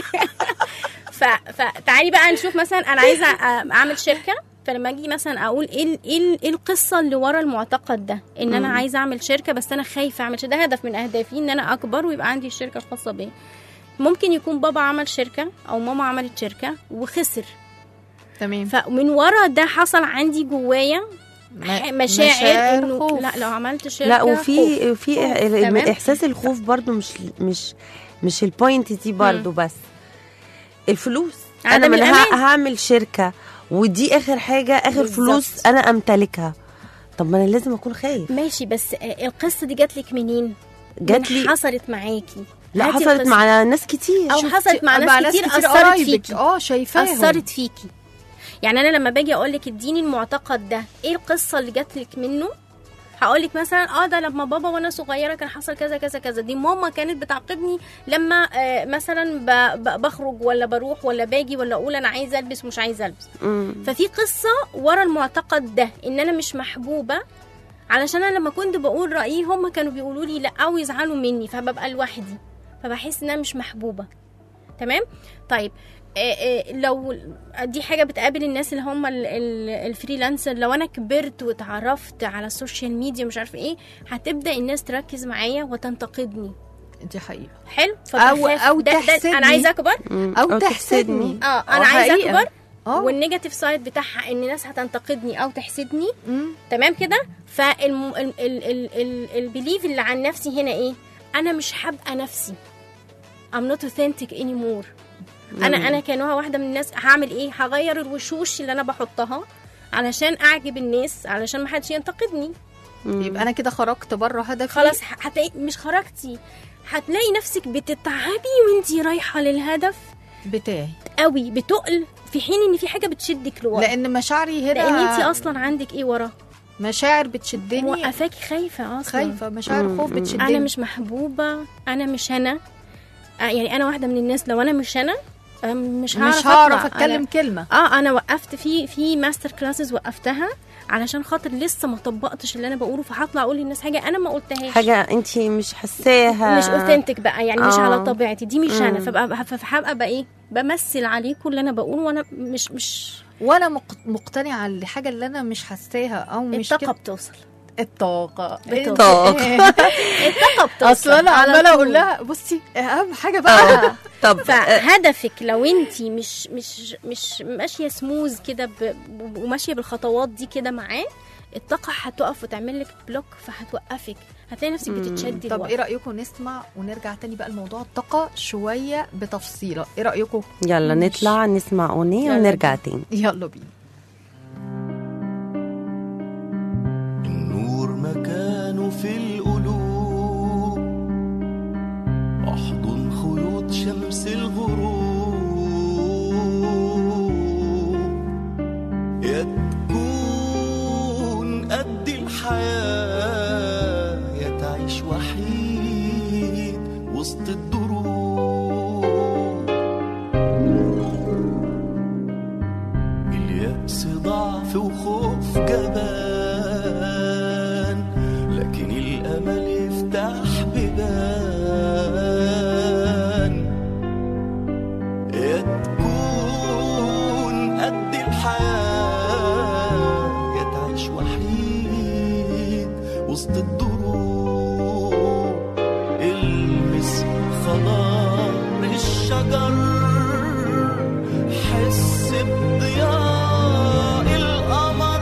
ف... فتعالي بقى نشوف مثلا انا عايزه أ- اعمل شركه فلما اجي مثلا اقول ايه ال- ايه ال- ايه القصه اللي ورا المعتقد ده ان انا مم. عايزه اعمل شركه بس انا خايفه اعمل شركة. ده هدف من اهدافي ان انا اكبر ويبقى عندي الشركه الخاصه بيا ممكن يكون بابا عمل شركه او ماما عملت شركه وخسر تمام فمن ورا ده حصل عندي جوايا ح- مشاعر انه خوف. لا لو عملت شركه لا خوف. وفي في خوف. تمام؟ احساس الخوف برضو مش مش مش البوينت دي برضو بس الفلوس انا عدم من الأمان. هعمل شركه ودي اخر حاجه اخر بالظبط. فلوس انا امتلكها طب ما انا لازم اكون خايف ماشي بس آه، القصه دي جات لك منين جات من لي حصلت معاكي لا هاتي حصلت القصة. مع ناس كتير او حصلت مع ناس كتير اثرت قرايبك. فيكي اه شايفاهم اثرت فيكي يعني انا لما باجي اقول لك اديني المعتقد ده ايه القصه اللي جات لك منه هقول لك مثلا اه ده لما بابا وانا صغيره كان حصل كذا كذا كذا دي ماما كانت بتعاقبني لما آه مثلا ب- ب- بخرج ولا بروح ولا باجي ولا اقول انا عايزه البس ومش عايزه البس مم. ففي قصه ورا المعتقد ده ان انا مش محبوبه علشان انا لما كنت بقول رايي هم كانوا بيقولوا لي لا او يزعلوا مني فببقى لوحدي فبحس ان انا مش محبوبه تمام طيب آه، آه، لو دي حاجه بتقابل الناس اللي هم ال- ال- الفريلانسر لو انا كبرت واتعرفت على السوشيال ميديا مش عارفه ايه هتبدا الناس تركز معايا وتنتقدني دي حقيقه حلو أو- فبخاف. أو ده- ده تحسدني. انا عايزه اكبر مم. او تحسدني اه انا عايزه حقيقة. اكبر اه والنيجاتيف سايد بتاعها ان الناس هتنتقدني او تحسدني مم. تمام كده فالبليف اللي عن نفسي هنا ايه انا مش حابه نفسي I'm not authentic anymore انا انا كنوع واحده من الناس هعمل ايه هغير الوشوش اللي انا بحطها علشان اعجب الناس علشان ما حدش ينتقدني يبقى انا كده خرجت بره هدفي خلاص هتلاقي مش خرجتي هتلاقي نفسك بتتعبي وانتي رايحه للهدف بتاعي قوي بتقل في حين ان في حاجه بتشدك لورا لان مشاعري هنا لان انتي اصلا عندك ايه ورا مشاعر بتشدني موقفاكي خايفه اصلا خايفه مشاعر خوف بتشدني انا مش محبوبه انا مش انا آه، يعني انا واحده من الناس لو انا مش انا آه، مش هعرف مش هعرف أطلع. اتكلم أنا- كلمه اه انا وقفت في في ماستر كلاسز وقفتها علشان خاطر لسه ما طبقتش اللي انا بقوله فهطلع اقول للناس حاجه انا ما قلتهاش حاجه انت مش حساها مش اوثنتك بقى يعني مش آه. على طبيعتي دي مش انا مم. فبقى فهبقى بقى ايه بمثل عليكم اللي انا بقوله وانا مش مش وانا مق- مقتنعه الحاجه اللي انا مش حاساها او مش الطاقه كده بتوصل الطاقه الطاقة. الطاقه بتوصل اصل انا على عماله اقول طول. لها بصي اهم حاجه بقى طب فهدفك لو انت مش مش مش ماشيه سموز كده ب- ب- وماشيه بالخطوات دي كده معاه الطاقه هتقف وتعمل لك بلوك فهتوقفك هتلاقي نفسك بتتشدي طب لورا. ايه رايكم نسمع ونرجع تاني بقى لموضوع الطاقه شويه بتفصيله ايه رايكم يلا نطلع نسمع اغنيه يلا ونرجع تاني يلا بينا النور مكانه في القلوب احضن خيوط شمس الغروب يا تكون اليأس ضعف وخوف جبان لكن الأمل يفتح بيبان يا تكون قد الحياة يا تعيش وحيد وسط الدروب المس خضار الشجر حس بضياء القمر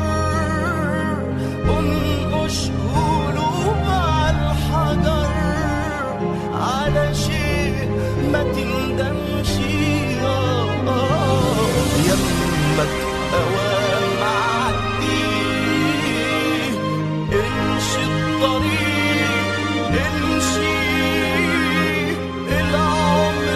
انقش قلوب على الحجر على شيء ما تندمش آه، آه. يمك اوام عدي امشي الطريق امشي العمر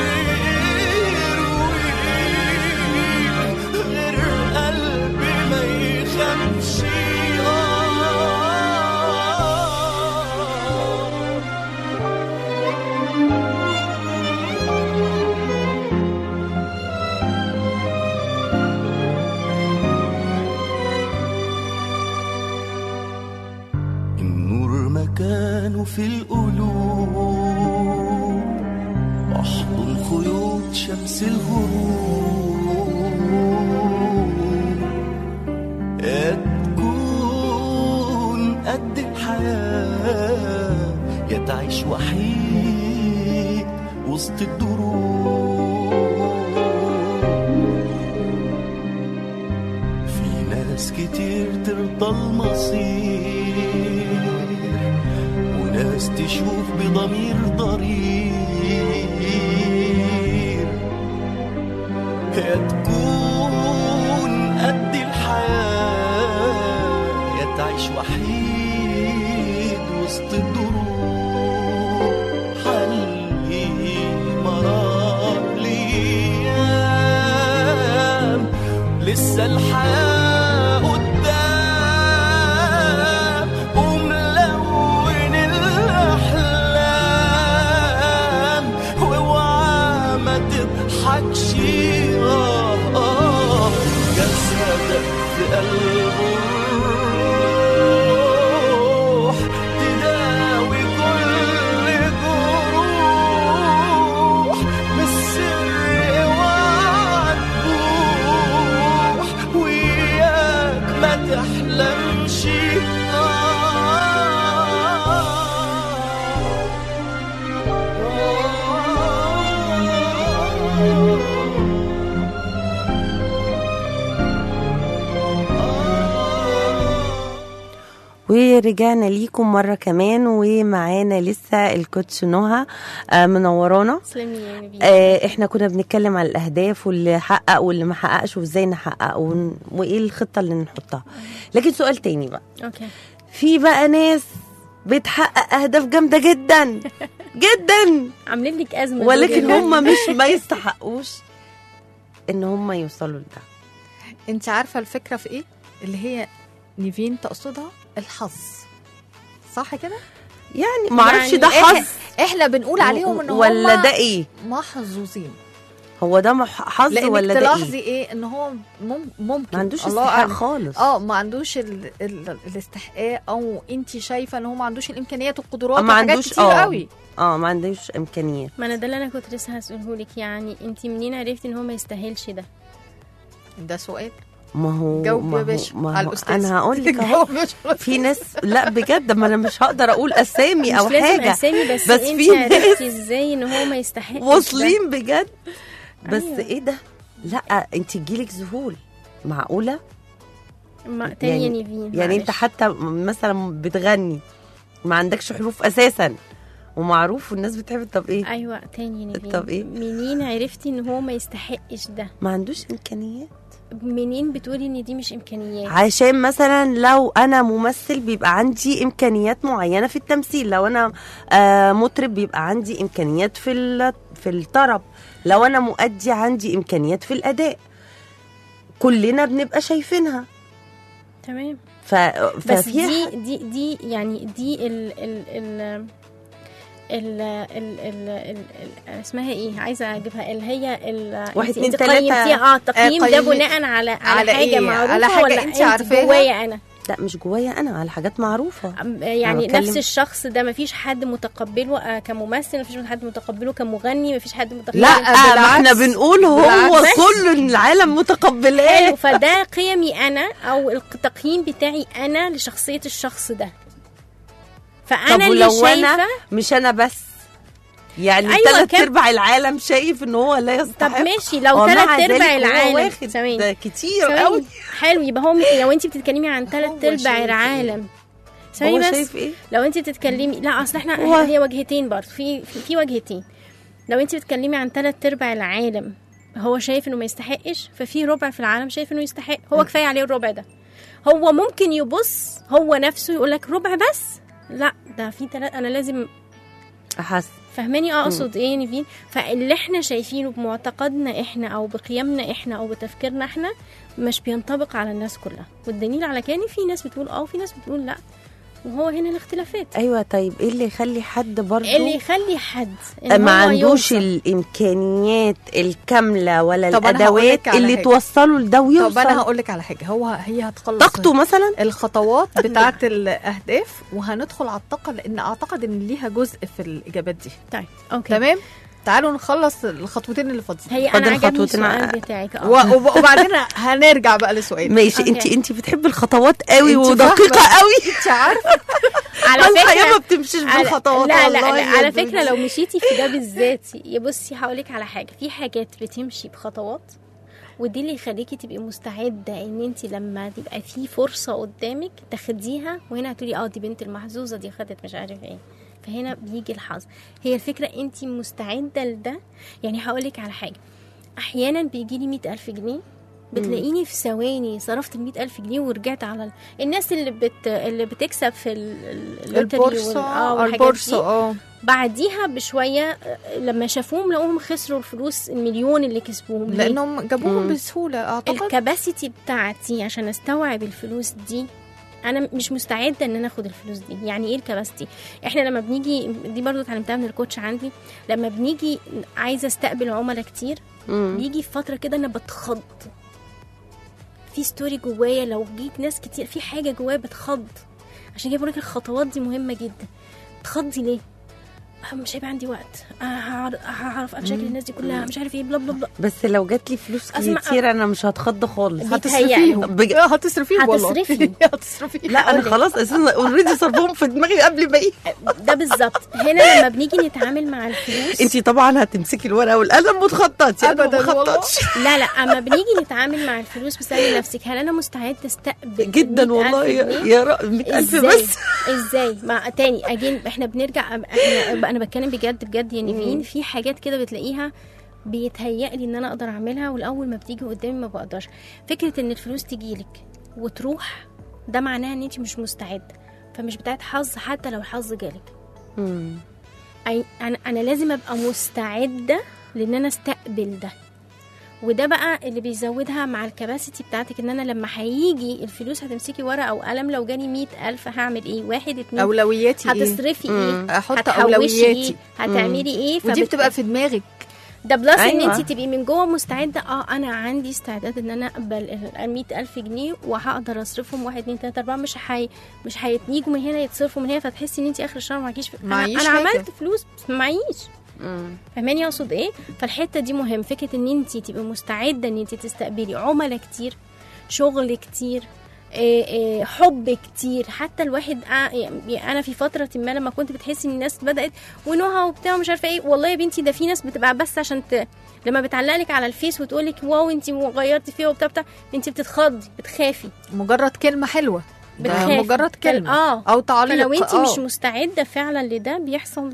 يرويك غير قلبي ما يخافش آه النور مكانه في القلوب احضن خيوط شمس الغروب يا تكون قد الحياة يا تعيش وحيد وسط الدروب في ناس كتير ترضى المصير وناس تشوف بضمير ضرير يا تكون قد الحياة يا تعيش وحيد وسط الدروب حلي مرار ليام لسه الحياة قدام وملون الأحلام واوعى ما تضحكش آه آه جسدك في قلبه الروح تداوي كل جروح بالسر اوعى تبوح وياك ما تحلمش ورجعنا ليكم مرة كمان ومعانا لسه الكوتش نهى آه، منورانا تسلمي يا نبيل آه، احنا كنا بنتكلم على الاهداف واللي حقق واللي ما حققش وازاي نحقق ون- وايه الخطه اللي نحطها لكن سؤال تاني بقى اوكي في بقى ناس بتحقق اهداف جامده جدا جدا عاملين لك ازمه ولكن دول هم مش ما يستحقوش ان هم يوصلوا لده انت عارفه الفكره في ايه اللي هي نيفين تقصدها الحظ صح كده يعني ما اعرفش يعني ده إحنا- حظ احنا بنقول عليهم ان هم ولا ده ايه محظوظين هو ده مح- حظ لانك ولا ده تلاحظي ايه ايه ان هو مم ممكن ما عندوش الله استحقاق أعلم. خالص اه ما عندوش ال ال الاستحقاق او انت شايفه ان هو ما عندوش الامكانيات والقدرات ما وحاجات عندوش كتير اه قوي اه ما عندوش امكانيات ما انا ده اللي انا كنت لسه هسأله لك يعني انت منين عرفتي ان هو ما يستاهلش ده ده سؤال ما هو جاوب ما يا هو- باشا ما على هو الاستاذ انا هقول لك اهو جاوب يا باشا. في ناس لا بجد ما انا مش هقدر اقول اسامي او مش لازم حاجه اسامي بس, بس انت في ناس عرفتي ازاي ان هو ما يستحقش واصلين بجد بس أيوة. ايه ده لا انت تجيلك ذهول معقوله ده ما تاني يعني- نيفين يعني انت معلش. حتى مثلا بتغني ما عندكش حروف اساسا ومعروف والناس بتحب طب ايه ايوه تاني نيفين طب إيه؟ منين عرفتي ان هو ما يستحقش ده ما عندوش امكانيات منين بتقولي ان دي مش امكانيات عشان مثلا لو انا ممثل بيبقى عندي امكانيات معينه في التمثيل لو انا آه مطرب بيبقى عندي امكانيات في ال- في الطرب لو انا مؤدي عندي امكانيات في الاداء كلنا بنبقى شايفينها تمام ف... بس ففي دي دي دي يعني دي ال ال ال ال ال ال ال ال اسمها ايه عايزه اجيبها اللي هي ال واحد، انت- اتنين، انت قيمتيها تلاتة. اه التقييم آه، ده قيمت- بناء على على, على حاجه إيه؟ معروفه على حاجة ولا أنت عارفاها؟ جوايا انا لا مش جوايا انا على حاجات معروفه أم- يعني بتكلم- نفس الشخص ده مفيش حد متقبله آه، كممثل مفيش حد متقبله كمغني مفيش حد متقبله لا، آه ما بالعكس. احنا بنقول هو بالعكس. كل العالم متقبلاه حلو فده قيمي انا او التقييم بتاعي انا لشخصيه الشخص ده طب فانا اللي ولو انا شايفه مش انا بس يعني أيوة، ثلاث كم- ارباع العالم شايف ان هو لا طب يستحق ماشي لو ومع ثلاث ذلك ارباع هو العالم واخد ثواني ده كتير ثواني. قوي حلو يبقى هو لو انت بتتكلمي عن ثلاث هو ارباع شايف العالم هو ثواني بس شايف ايه لو انت بتتكلمي لا اصل احنا هو- هي وجهتين برضه في في في وجهتين لو انت بتتكلمي عن ثلاث ارباع العالم هو شايف انه ما يستحقش ففي ربع في العالم شايف انه يستحق هو كفايه عليه الربع ده هو ممكن يبص هو نفسه يقول لك ربع بس لا ده في ثلاث انا لازم احس فهماني اقصد ايه نيفين فاللي احنا شايفينه بمعتقدنا احنا او بقيمنا احنا او بتفكيرنا احنا مش بينطبق على الناس كلها والدليل على كده إن في ناس بتقول اه وفي ناس بتقول لا وهو هنا الاختلافات ايوه طيب ايه اللي يخلي حد برضه اللي يخلي حد إن ما هو عندوش يوصل. الامكانيات الكامله ولا طب أنا الادوات هقولك على اللي حاجة. توصله لده ويوصل طب انا هقول لك على حاجه هو هي هتخلص طاقته مثلا الخطوات بتاعه الاهداف وهندخل على الطاقه لان اعتقد ان ليها جزء في الاجابات دي طيب اوكي تمام تعالوا نخلص الخطوتين اللي فاضلين هي اتفضل انا عجبني خطوتين. السؤال بتاعك اه و- وب- وبعدين هنرجع بقى لسؤال ماشي انت أوكي. انت بتحبي الخطوات قوي انت ودقيقه فاهمة. قوي انت عارفه على الحياه ما فكره بتمشيش على بالخطوات لا لا, والله لا يا على دودي. فكره لو مشيتي في ده بالذات يا بصي هقول لك على حاجه في حاجات بتمشي بخطوات ودي اللي يخليكي تبقي مستعده ان انت لما تبقى في فرصه قدامك تاخديها وهنا هتقولي اه دي بنت المحظوظه دي خدت مش عارف ايه فهنا بيجي الحظ هي الفكره انت مستعده لده يعني هقول لك على حاجه احيانا بيجي لي 100000 جنيه بتلاقيني في ثواني صرفت ال ألف جنيه ورجعت على ال... الناس اللي بت... اللي بتكسب في ال... ال- اللوتري وال- البورصه آه والحاجات البورصه دي اه بعديها بشويه آه، لما شافوهم لقوهم خسروا الفلوس المليون اللي كسبوهم ليه؟ لانهم جابوهم مم. بسهوله اعتقد الكباسيتي بتاعتي عشان استوعب الفلوس دي انا مش مستعده ان انا اخد الفلوس دي يعني ايه الكباستي احنا لما بنيجي دي برضو اتعلمتها من الكوتش عندي لما بنيجي عايزه استقبل عملاء كتير مم. بيجي في فتره كده انا بتخض في ستوري جوايا لو جيت ناس كتير في حاجه جوايا بتخض عشان كده بقولك الخطوات دي مهمه جدا تخضي ليه آه، مش هيبقى عندي وقت آه، هعر- هعرف مشاكل الناس دي كلها مش عارف ايه بلا بلا بلا بس لو جات لي فلوس أسمع- كتير انا مش هتخض خالص هتصرفيهم بج- آه، هتصرفيهم والله هتصرفي. هتصرفيهم لا انا هقولك. خلاص اساسا اوريدي صرفهم في دماغي قبل ما ايه ده بالظبط هنا لما بنيجي نتعامل مع الفلوس انت طبعا هتمسكي الورقه والقلم وتخططي انا ما أبداً والله. بخططش لا لا اما بنيجي نتعامل مع الفلوس بتسالي نفسك هل انا مستعد استقبل جدا 100,000 والله يا جنيه؟ يا رب 100000 ازاي بس ازاي مع تاني اجين احنا بنرجع احنا انا بتكلم بجد بجد يعني فين في حاجات كده بتلاقيها بيتهيألي ان انا اقدر اعملها والاول ما بتيجي قدامي ما بقدرش فكره ان الفلوس تجيلك وتروح ده معناه ان انت مش مستعده فمش بتاعت حظ حتى لو الحظ جالك مم. أي انا انا لازم ابقى مستعده لان انا استقبل ده وده بقى اللي بيزودها مع الكباسيتي بتاعتك ان انا لما هيجي الفلوس هتمسكي ورقه او قلم لو جالي مئة ألف هعمل ايه واحد اتنين اولوياتي ايه هتصرفي ايه احط هتحوشي اولوياتي ايه هتعملي ايه ودي فبت- بتبقى في دماغك ده بلس أيوة. ان انت تبقي من جوه مستعده اه انا عندي استعداد ان انا اقبل ال 100000 جنيه وهقدر اصرفهم واحد اتنين تلاته اربعه مش حي مش هيتنيجوا من هنا يتصرفوا من هنا فتحسي ان انت اخر الشهر معكيش ف... انا, معيش أنا حاجة. عملت فلوس بس معيش مم. فاهماني اقصد ايه فالحته دي مهم فكره ان انت تبقي مستعده ان انت تستقبلي عملاء كتير شغل كتير إيه إيه حب كتير حتى الواحد آه يعني انا في فتره ما لما كنت بتحسي ان الناس بدات ونهى وبتاع مش عارفه ايه والله يا بنتي ده في ناس بتبقى بس عشان ت... لما بتعلق لك على الفيس وتقول لك واو انت غيرتي فيها وبتاع بتاع انت بتتخضي بتخافي مجرد كلمه حلوه ده بتخافي. مجرد فال- كلمه اه او تعليق فلو انت آه. مش مستعده فعلا لده بيحصل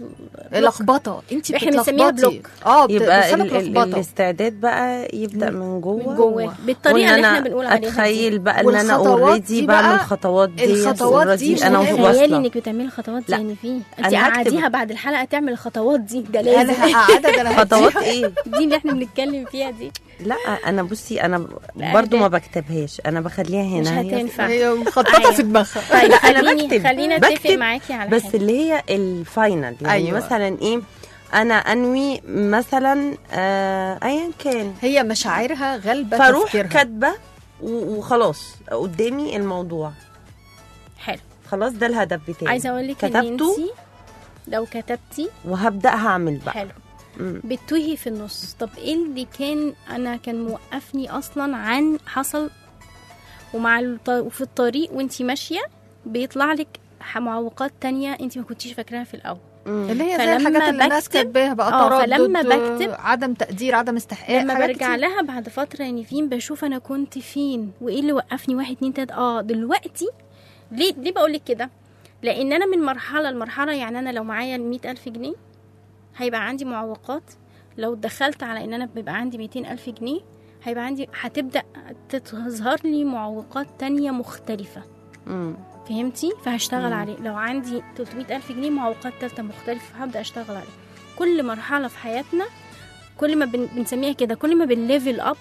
لخبطه انت إحنا بنسميها بتلخبطي بلوك. اه بت- يبقى بسبب ال- ال- لخبطه الاستعداد بقى يبدا من جوه من جواه بالطريقه وإن اللي احنا أنا بنقول عليها دي. اتخيل بقى ان انا والخطوات اوريدي دي بعمل بقى- الخطوات دي الخطوات دي already انا مهمة. تخيلي واصله انك بتعملي الخطوات دي لا. يعني فين انت أنا هكتب. قعديها بعد الحلقه تعمل الخطوات دي ده لازم انا هقعدك انا خطوات هديها. ايه دي اللي احنا بنتكلم فيها دي لا انا بصي انا برضو ما بكتبهاش انا بخليها هنا مش هي هتنفع هي مخططه أيوة. في دماغها طيب أنا خليني بكتب. خلينا اتفق بكتب، معاكي على بس حاجة. اللي هي الفاينل يعني أيوة. أيوة. مثلا ايه انا انوي مثلا آه ايا كان هي مشاعرها غالبه فاروح تفكيرها كاتبه و- وخلاص قدامي الموضوع حلو خلاص ده الهدف بتاعي عايزه اقول لك ان كتبته انتي لو كتبتي وهبدا هعمل بقى حلو مم. بتوهي في النص طب ايه اللي كان انا كان موقفني اصلا عن حصل ومع الط... وفي الطريق وانتي ماشيه بيطلع لك ح- معوقات تانية انتي ما كنتيش فاكراها في الاول مم. اللي هي زي فلما الحاجات اللي الناس بكتب- كاتباها بقى آه، تردد فلما بكتب- عدم تقدير عدم استحقاق لما حاجات برجع كتير. لها بعد فتره يعني فين بشوف انا كنت فين وايه اللي وقفني واحد اتنين تلاته اه دلوقتي ليه ليه بقول لك كده لان انا من مرحله لمرحله يعني انا لو معايا ال ألف جنيه هيبقى عندي معوقات لو دخلت على ان انا بيبقى عندي 200 ألف جنيه هيبقى عندي هتبدا تظهر لي معوقات تانية مختلفه مم. فهمتي فهشتغل مم. عليه لو عندي 300 ألف جنيه معوقات تالتة مختلفة هبدأ أشتغل عليه كل مرحلة في حياتنا كل ما بن... بنسميها كده كل ما بنليفل أب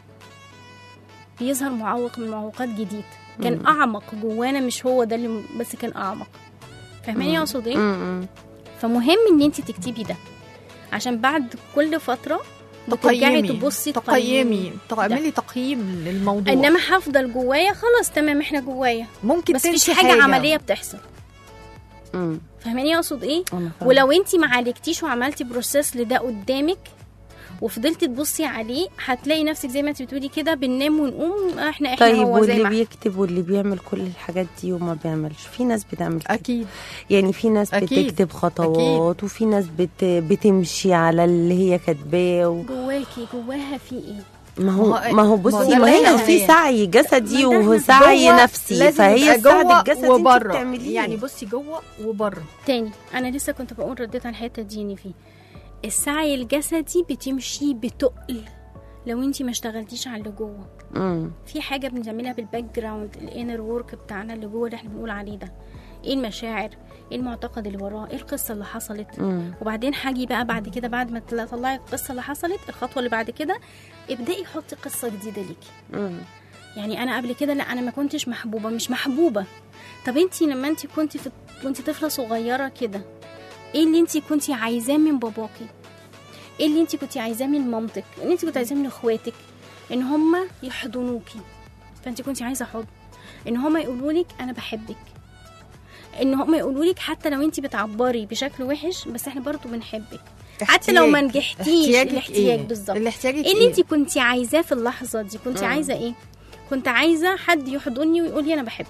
بيظهر معوق من معوقات جديد كان مم. أعمق جوانا مش هو ده اللي م- بس كان أعمق فاهماني أقصد إيه؟ مم. فمهم إن أنت تكتبي ده عشان بعد كل فترة بترجعي تقيمي تبصي تقيمي تعملي تقييم للموضوع انما هفضل جوايا خلاص تمام احنا جوايا ممكن بس مفيش تنسي حاجه عمليه بتحصل مم. فاهماني اقصد ايه أنا فاهمة. ولو انت ما عالجتيش وعملتي بروسيس لده قدامك وفضلتي تبصي عليه هتلاقي نفسك زي ما انت بتقولي كده بننام ونقوم احنا احنا طيب هو زي واللي ما احنا. بيكتب واللي بيعمل كل الحاجات دي وما بيعملش في ناس بتعمل كده اكيد يعني في ناس أكيد. بتكتب خطوات وفي ناس بت... بتمشي على اللي هي كاتباه و... جواكي جواها في ايه ما هو ما هو- ما هو ما بصي ده ما هي اللي في هي. سعي جسدي ما ده وسعي جوه نفسي لازم فهي يبقى السعي جوه الجسدي انت وبره بتعمليه يعني بصي جوه وبره تاني انا لسه كنت بقول رديت على الحته دي إن في السعي الجسدي بتمشي بتقل لو انت ما اشتغلتيش على اللي جوه مم. في حاجه بنعملها بالباك جراوند الانر وورك بتاعنا اللي جوه اللي احنا بنقول عليه ده ايه المشاعر ايه المعتقد اللي وراه ايه القصه اللي حصلت مم. وبعدين هاجي بقى بعد كده بعد ما تطلع- تطلعي القصه اللي حصلت الخطوه اللي بعد كده ابدأي حطي قصه جديده ليكي مم. يعني انا قبل كده لا انا ما كنتش محبوبه مش محبوبه طب انت لما انت كنت في كنت طفله صغيره كده ايه اللي انت كنت عايزاه من باباكي ايه اللي انت كنت عايزاه من مامتك اللي انت كنت عايزاه من اخواتك ان هم يحضنوكي فانت كنت عايزه حضن ان هم يقولوا لك انا بحبك ان هم يقولوا لك حتى لو انت بتعبري بشكل وحش بس احنا برضو بنحبك حتى لو ما احتياج. نجحتيش احتياجك الاحتياج إيه؟ بالظبط الاحتياجك ايه اللي انت كنت عايزاه في اللحظه دي كنت مم. عايزه ايه كنت عايزه حد يحضني ويقول لي انا بحبك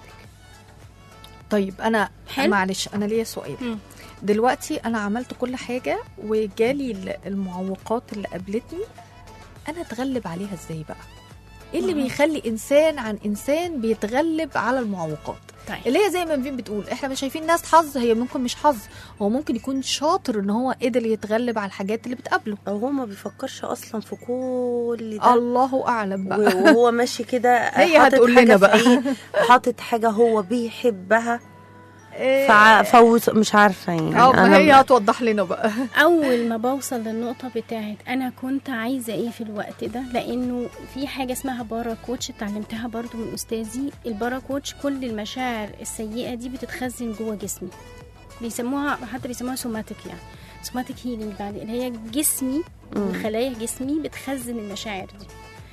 طيب انا حلو. معلش انا ليا سؤال مم. دلوقتي انا عملت كل حاجه وجالي ال- المعوقات اللي قابلتني انا اتغلب عليها ازاي بقى ايه اللي مم. بيخلي انسان عن انسان بيتغلب على المعوقات طيب اللي هي زي ما نبيل بتقول احنا مش شايفين ناس حظ هي ممكن مش حظ هو ممكن يكون شاطر ان هو قدر يتغلب على الحاجات اللي بتقابله او هو ما بيفكرش اصلا في كل ده الله اعلم بقى وهو ماشي كده هي حاطط هتقول حاجة لنا في بقى. إيه؟ حاطط حاجه هو بيحبها إيه، فع... فوز مش عارفه يعني اه ما هي انا هتوضح لنا بقى اول ما بوصل للنقطه بتاعت انا كنت عايزه ايه في الوقت ده لانه في حاجه اسمها بارا كوتش اتعلمتها برضو من استاذي البارا كوتش كل المشاعر السيئه دي بتتخزن جوه جسمي بيسموها حتى بيسموها سوماتيك يعني سوماتيك هيلينج بعد اللي هي جسمي خلايا جسمي بتخزن المشاعر دي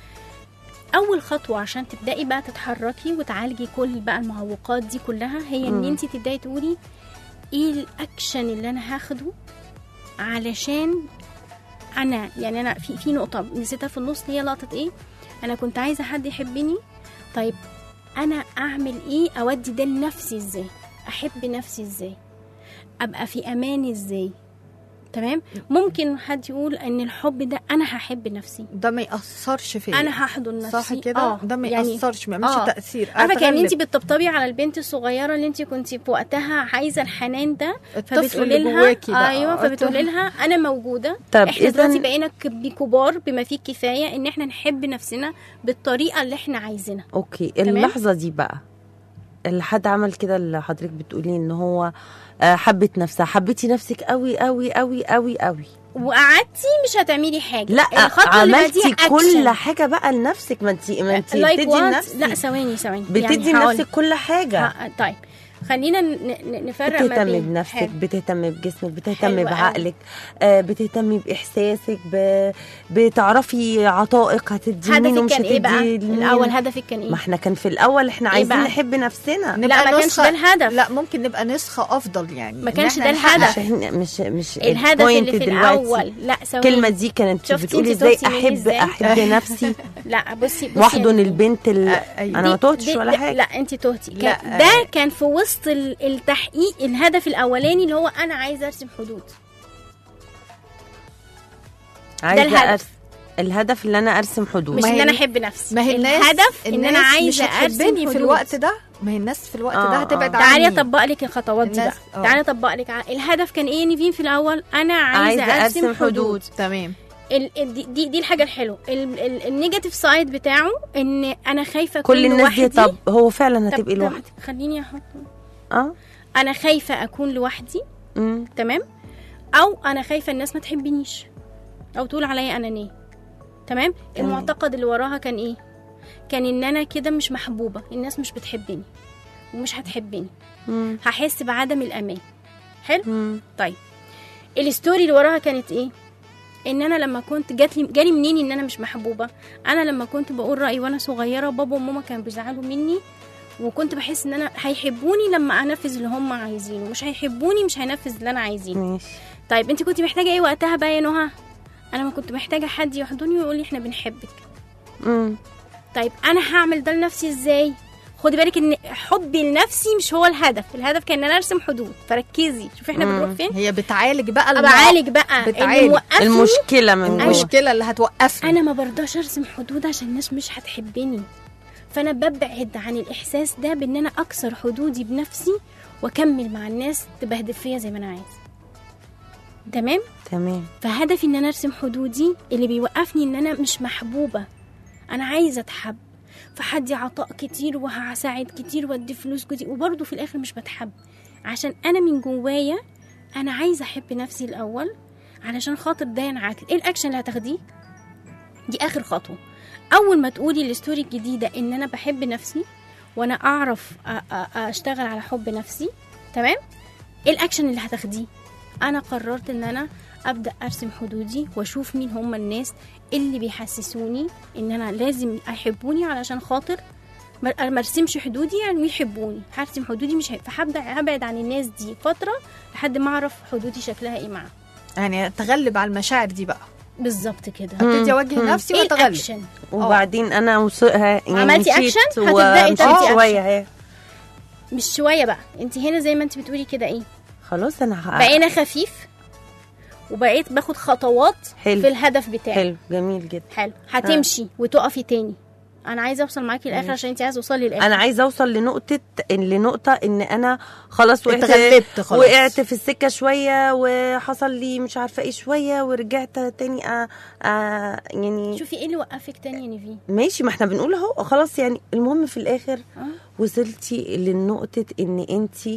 اول خطوه عشان تبداي بقى تتحركي وتعالجي كل بقى المعوقات دي كلها هي ان مم. انت تبداي تقولي ايه الاكشن اللي انا هاخده علشان انا يعني انا في في نقطه نسيتها في النص هي لقطه ايه انا كنت عايزه حد يحبني طيب انا اعمل ايه اودي ده لنفسي ازاي احب نفسي ازاي ابقى في امان ازاي تمام ممكن حد يقول ان الحب ده انا هحب نفسي ده ما ياثرش فيا انا هحضن نفسي صح كده آه، ده ما يعني ياثرش ما يعملش آه. تاثير عارفه كان أتغلب. انت بتطبطبي على البنت الصغيره اللي انت كنت في وقتها عايزه الحنان ده الطفل فبتقولي اللي لها جواكي بقى. ايوه فبتقولي لها انا موجوده طب احنا إذن- دلوقتي بقينا ك- كبار بما فيه الكفايه ان احنا نحب نفسنا بالطريقه اللي احنا عايزينها اوكي تمام؟ اللحظه دي بقى اللي حد عمل كده اللي حضرتك بتقولي ان هو آه، حبت نفسها حبيتي نفسك قوي قوي قوي قوي قوي وقعدتي مش هتعملي حاجه لا الخطوه اللي عملتي بعديها كل action. حاجه بقى لنفسك ما انت ما انت لايك بتدي وات لنفسك لا ثواني ثواني بتدي يعني هقول- لنفسك كل حاجه ه- طيب خلينا ن- ن- نفرق ما بتهتمي بين بنفسك حلو. بتهتمي بجسمك بتهتمي حلو أوي. بعقلك آه بتهتمي باحساسك ب... بتعرفي عطائك هتدي مين هدفك ومش كان ايه بقى هتدي لمين. الاول هدفك كان ايه ما احنا كان في الاول احنا إيه عايزين بقى؟ نحب نفسنا لا، ما كانش ده الهدف. لا ممكن نبقى نسخه افضل يعني ما إن كانش إحنا ده نحقق- الهدف. مش إحنا- مش مش الهدف البوينت اللي في دلوقتي. الاول لا ثواني الكلمه دي كانت شفتي بتقولي انت ازاي تهتي مني احب إزاي؟ احب نفسي لا بصي بصي واحضن يعني- البنت اللي آه، أيوة. انا ما دي- تهتش دي- ولا لا- حاجه لا انت تهتي لا، كان ده كان في وسط ال- التحقيق الهدف الاولاني اللي هو انا عايزه ارسم حدود عايزه الهدف. أرس... الهدف اللي انا ارسم حدود مش ما ان هي- انا احب نفسي ما هي الناس الهدف ان انا الناس عايزه مش هتحبني ارسم في حدود. الوقت ده ما هي الناس في الوقت آه، ده آه. هتبعد عني تعالي اطبق لك الخطوات دي بقى الناس- آه. تعالي اطبق لك ع- الهدف كان ايه نيفين في الاول انا عايزه, عايزة ارسم, أرسم حدود, حدود. تمام ال ال دي, دي دي الحاجه الحلوه ال- ال- النيجاتيف سايد بتاعه ان انا خايفه اكون كل الناس دي لوحدي. طب هو فعلا طب- هتبقي طب لوحدك خليني احط اه انا خايفه اكون لوحدي مم. تمام او انا خايفه الناس ما تحبنيش او تقول عليا انانيه تمام تمام. المعتقد اللي وراها كان ايه كان ان انا كده مش محبوبه الناس مش بتحبني ومش هتحبني مم. هحس بعدم الامان حلو مم. طيب الستوري اللي وراها كانت ايه ان انا لما كنت جات لي جالي منين ان انا مش محبوبه انا لما كنت بقول رايي وانا صغيره بابا وماما كانوا بيزعلوا مني وكنت بحس ان انا هيحبوني لما انفذ اللي هم عايزينه مش هيحبوني مش هينفذ اللي انا عايزينه ماشي طيب انت كنت محتاجه ايه وقتها بقى يا نهى انا ما كنت محتاجه حد يحضني ويقول لي احنا بنحبك مم. طيب انا هعمل ده لنفسي ازاي خدي بالك ان حبي لنفسي مش هو الهدف الهدف كان ان انا ارسم حدود فركزي شوفي احنا مم. بنروح فين هي بتعالج بقى ابقى المع- عالج بقى بتعالج. اللي موقفني المشكله من جوه المشكله اللي هتوقفني انا ما برضاش ارسم حدود عشان الناس مش هتحبني فانا ببعد عن الاحساس ده بان انا اكسر حدودي بنفسي واكمل مع الناس تبهدل فيا زي ما انا عايز تمام تمام فهدفي ان انا ارسم حدودي اللي بيوقفني ان انا مش محبوبه انا عايزه اتحب فحدي عطاء كتير وهساعد كتير وادي فلوس كتير وبرضه في الاخر مش بتحب عشان انا من جوايا انا عايزه احب نفسي الاول علشان خاطر ده ينعكس ايه الاكشن اللي هتاخديه دي اخر خطوه اول ما تقولي الستوري الجديده ان انا بحب نفسي وانا اعرف أ- أ- اشتغل على حب نفسي تمام ايه الاكشن اللي هتاخديه انا قررت ان انا ابدا ارسم حدودي واشوف مين هم الناس اللي بيحسسوني ان انا لازم يحبوني علشان خاطر ما ما ارسمش حدودي يعني يحبوني هرسم حدودي مش هي... فهبدا هبعد عن الناس دي فتره لحد ما اعرف حدودي شكلها ايه معاهم يعني اتغلب على المشاعر دي بقى بالظبط كده ابتدي اوجه نفسي ايه واتغلب الاكشن وبعدين انا وص... ها- يعني عملتي مشيت أكشن؟ هتبدأي ومشيت تاخدي شويه اهي مش شويه بقى انت هنا زي ما انت بتقولي كده ايه خلاص انا ه... بقينا خفيف وبقيت باخد خطوات حلو. في الهدف بتاعي حلو جميل جدا حلو هتمشي وتقفي تاني انا عايزه اوصل معاكي للاخر عشان انت عايزه توصلي للاخر انا عايزه اوصل لنقطه إن لنقطه ان انا خلاص وقعت اتغلبت خلاص. وقعت في السكه شويه وحصل لي مش عارفه ايه شويه ورجعت تاني آه آه يعني شوفي ايه اللي وقفك تاني يا نيفين ماشي ما احنا بنقول اهو خلاص يعني المهم في الاخر اه وصلتي لنقطه ان انت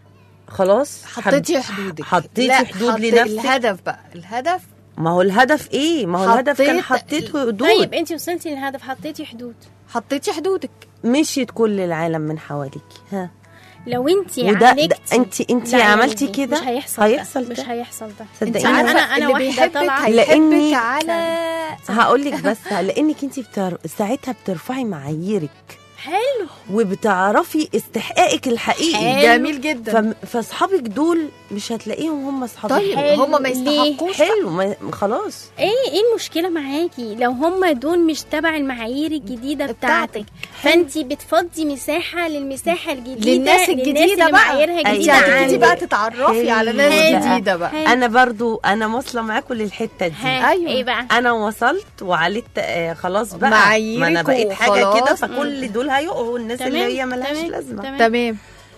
خلاص حطيتي حب- حدودك حطيتي لا، حدود حطي- لنفسك الهدف بقى الهدف ما هو الهدف ايه ما هو الهدف كان حطيت- حطيت حدود طيب انت وصلتي للهدف حطيتي حدود حطيتي حدودك مشيت كل العالم من حواليكي ها لو انت وده ده عالجتي انت انت لا يا عملتي نيفين، كده مش هيحصل هيحصل ده. مش ده. هيحصل ده صدقيني انت عارفه عارفة انا انا اللي واحده بيحبك طالعه هيحبك لأني- على هقول لك بس لانك انت بتر... ساعتها بترفعي معاييرك حلو وبتعرفي استحقاقك الحقيقي حلو. جميل جدا فم- فاصحابك دول مش هتلاقيهم هم اصحابك طيب حلو. هم ما ليه؟ يستحقوش حلو ما... خلاص ايه ايه المشكله معاكي لو هم دول مش تبع المعايير الجديده بتاعتك. بتاعتك فانت بتفضي مساحه للمساحه الجديده للناس الجديده اللي بقى معاييرها أيوة. جديده انت هتبتدي عندك بقى تتعرفي على ناس حلو بقى. جديده بقى حلو. انا برضو انا واصله معاكم للحته دي ها أيوة. ايه بقى انا وصلت وعليت آه خلاص بقى معاييرك ما انا بقيت حاجه وخلاص. كده فكل دول هيقعوا الناس اللي هي ملهاش تمام، لازمه تمام. تمام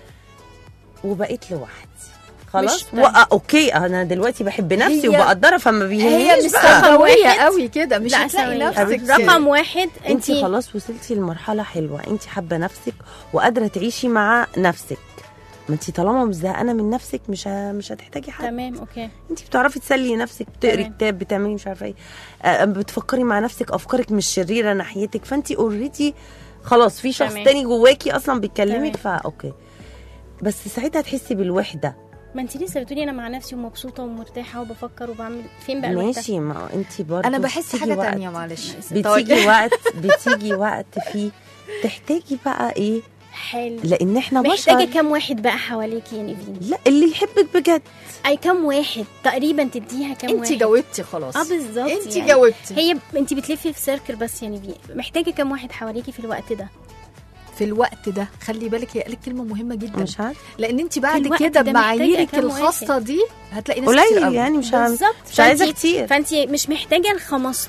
وبقيت لوحدي خلاص مش و... آه، اوكي انا دلوقتي بحب نفسي هي- وبقدرها فما هي بيهمنيش مش بقى سوداويه واحد. قوي كده مش لا هتلاقي ثواني. نفسك رقم واحد انت انت خلاص وصلتي لمرحله حلوه انت حابه نفسك وقادره تعيشي مع نفسك ما انت طالما مش زهقانه من نفسك مش ه- مش هتحتاجي حد تمام اوكي انت بتعرفي تسلي نفسك بتقري تمام. كتاب بتعملي مش عارفه ايه آه، بتفكري مع نفسك افكارك مش شريره ناحيتك فانت اوريدي خلاص في شخص تمام. تاني جواكي اصلا بيكلمك تمام. فا اوكي بس ساعتها تحسي بالوحده ما انت لسه بتقولي انا مع نفسي ومبسوطه ومرتاحه وبفكر وبعمل فين بقى الوحدة؟ ماشي ما انت برضه انا بحس بتيجي حاجه وقت- تانية معلش بتيجي وقت بتيجي وقت فيه تحتاجي بقى ايه حلو لان احنا محتاجه بشر كام واحد بقى حواليكي يا نيفين لا اللي يحبك بجد اي كام واحد تقريبا تديها كام واحد انت جاوبتي خلاص اه بالظبط انت يعني. جاوبتي هي انت بتلفي في سيركل بس يعني بي. محتاجه كام واحد حواليكي في الوقت ده في الوقت ده خلي بالك هي قالت كلمه مهمه جدا مش عارف لان انت بعد الوقت كده ده محتاجة بمعاييرك كام الخاصه دي هتلاقي ناس كتير قليل قوي. يعني مش عارف بالظبط مش عايزه فانتي- كتير فانت مش محتاجه ال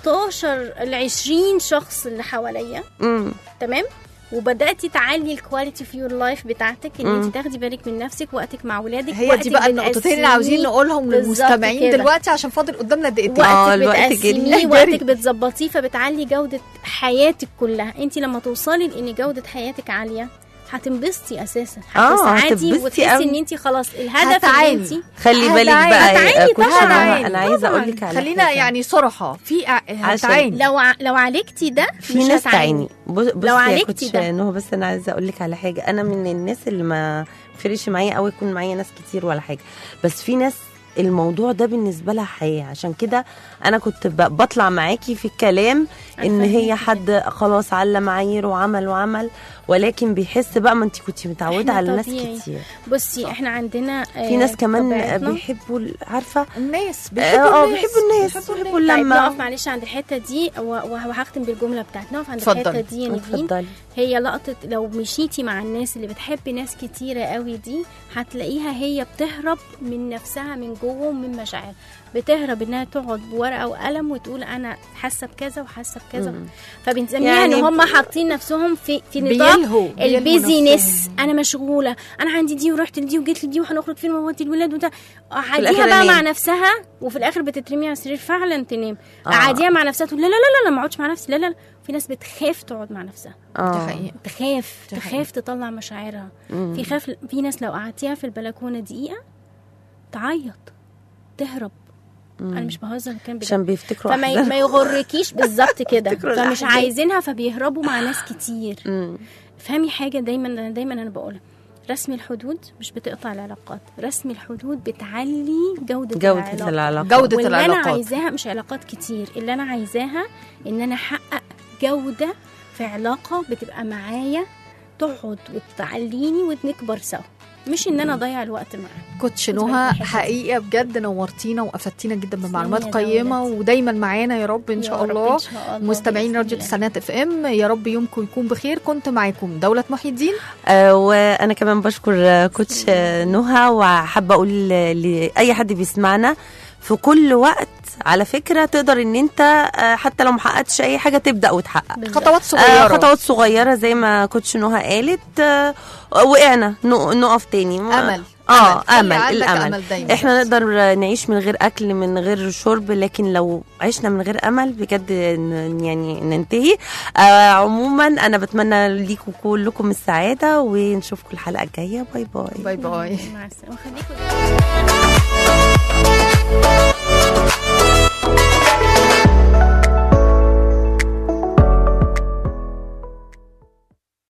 15 ال 20 شخص اللي حواليا امم تمام وبداتي تعلي الكواليتي في يور لايف بتاعتك ان مم. انت تاخدي بالك من نفسك وقتك مع اولادك هي وقتك دي بقى النقطتين اللي عاوزين بتقسميه- نقولهم بالظبط للمستمعين كده. دلوقتي عشان فاضل قدامنا دقيقتين آه، وقتك الوقت جري. بتقسميه جري. وقتك بتظبطيه فبتعلي جودة حياتك كلها انت لما توصلي لان جودة حياتك عالية هتنبسطي اساسا آه، هتسعدي هتتبسطي وتحسي قوي. ان انت خلاص الهدف اللي هتعاني. انت خلي بالك هتعاني- بقى هتعاني يا كوتش طبعاً. نهى، انا عايزه طبعاً. اقول لك على خلينا حاجة. يعني صراحه في ع- هتعاني لو ع... لو عالجتي ده في مش ناس هتعاني. تعاني بص بص لو يا عالجتي كوتش ده. نهى بس انا عايزه اقول لك على حاجه انا من الناس اللي ما فرقش معايا قوي يكون معايا ناس كتير ولا حاجه بس في ناس الموضوع ده بالنسبه لها حياه عشان كده انا كنت ب- بطلع معاكي في الكلام ان أنا هي فاهماكي حد خلاص على معايير وعمل وعمل ولكن بيحس بقى ما انت كنت متعوده إحنا على ناس طبيعي. كتير بصي احنا عندنا في ناس كمان طبيعتنا. بيحبوا ال- عارفه الناس اه بيحبوا الناس بيحبوا طيب اللمه نقف معلش عند الحته دي و- وهختم بالجمله بتاعتنا نقف عند اتفضل. الحته دي يا نيفين اتفضلي هي لقطة لو مشيتي مع الناس اللي بتحب ناس كتيرة قوي دي هتلاقيها هي بتهرب من نفسها من جوه ومن مشاعرها بتهرب انها تقعد بورقة وقلم وتقول انا حاسة بكذا وحاسة بكذا مم. فبنسميها يعني ان هم ب- حاطين نفسهم في في نطاق بيلهوا بيلهوا البيزينس نفسهم. انا مشغولة انا عندي دي ورحت لدي وجيت لدي وهنخرج فين وودي الولاد وده الآخر عاديها بقى أنام. مع نفسها وفي الاخر بتترمي على السرير فعلا تنام آه. عاديها مع نفسها تقول لا لا لا لا ما اقعدش مع نفسي لا لا لا في ناس بتخاف تقعد مع نفسها ده اه حقيقي تخاف دي تخاف تطلع مشاعرها مم. في خاف في ناس لو قعدتيها في البلكونه دقيقه تعيط تهرب انا مش بهزر كان بجد عشان بيفتكروا فما أحزان. ما يغركيش بالظبط كده بيفتكروا فمش الأحزان. عايزينها فبيهربوا مع ناس كتير مم. فهمي حاجه دايما دايما انا بقولها رسم الحدود مش بتقطع العلاقات رسم الحدود بتعلي جوده, جودة العلاقة. العلاقة جودة واللي انا العلاقات عايزاها مش علاقات كتير اللي انا عايزاها ان انا احقق جوده في علاقه بتبقى معايا تقعد وتعليني ونكبر سوا مش ان انا اضيع الوقت معاها كوتش كنت نهى بحب الحتة دي. حقيقه بجد نورتينا وافدتينا جدا بمعلومات يا قيمه دولت. ودايما معانا يا رب ان يا شاء رب الله إن شاء الله مستمعين بإذن راديو الله. تسعينات اف ام يا رب يومكم يكون بخير كنت معاكم دولة محي الدين آه وانا كمان بشكر آه، كوتش آه، نهى وحابه اقول ل- لاي حد بيسمعنا في كل وقت على فكره تقدر ان انت آه، حتى لو محققتش اي حاجه تبدا وتحقق بالظبط. خطوات آه صغيره خطوات صغيره زي ما كوتش نهى قالت آه وقعنا نق- نقف تاني ما- امل اه خلي امل عندك الامل امل دايما احنا نقدر نعيش من غير اكل من غير شرب لكن لو عشنا من غير امل بجد ن- يعني ننتهي آه عموما انا بتمنى ليكم كلكم السعاده ونشوفكم الحلقه الجايه باي باي باي باي مع السلامه خليكم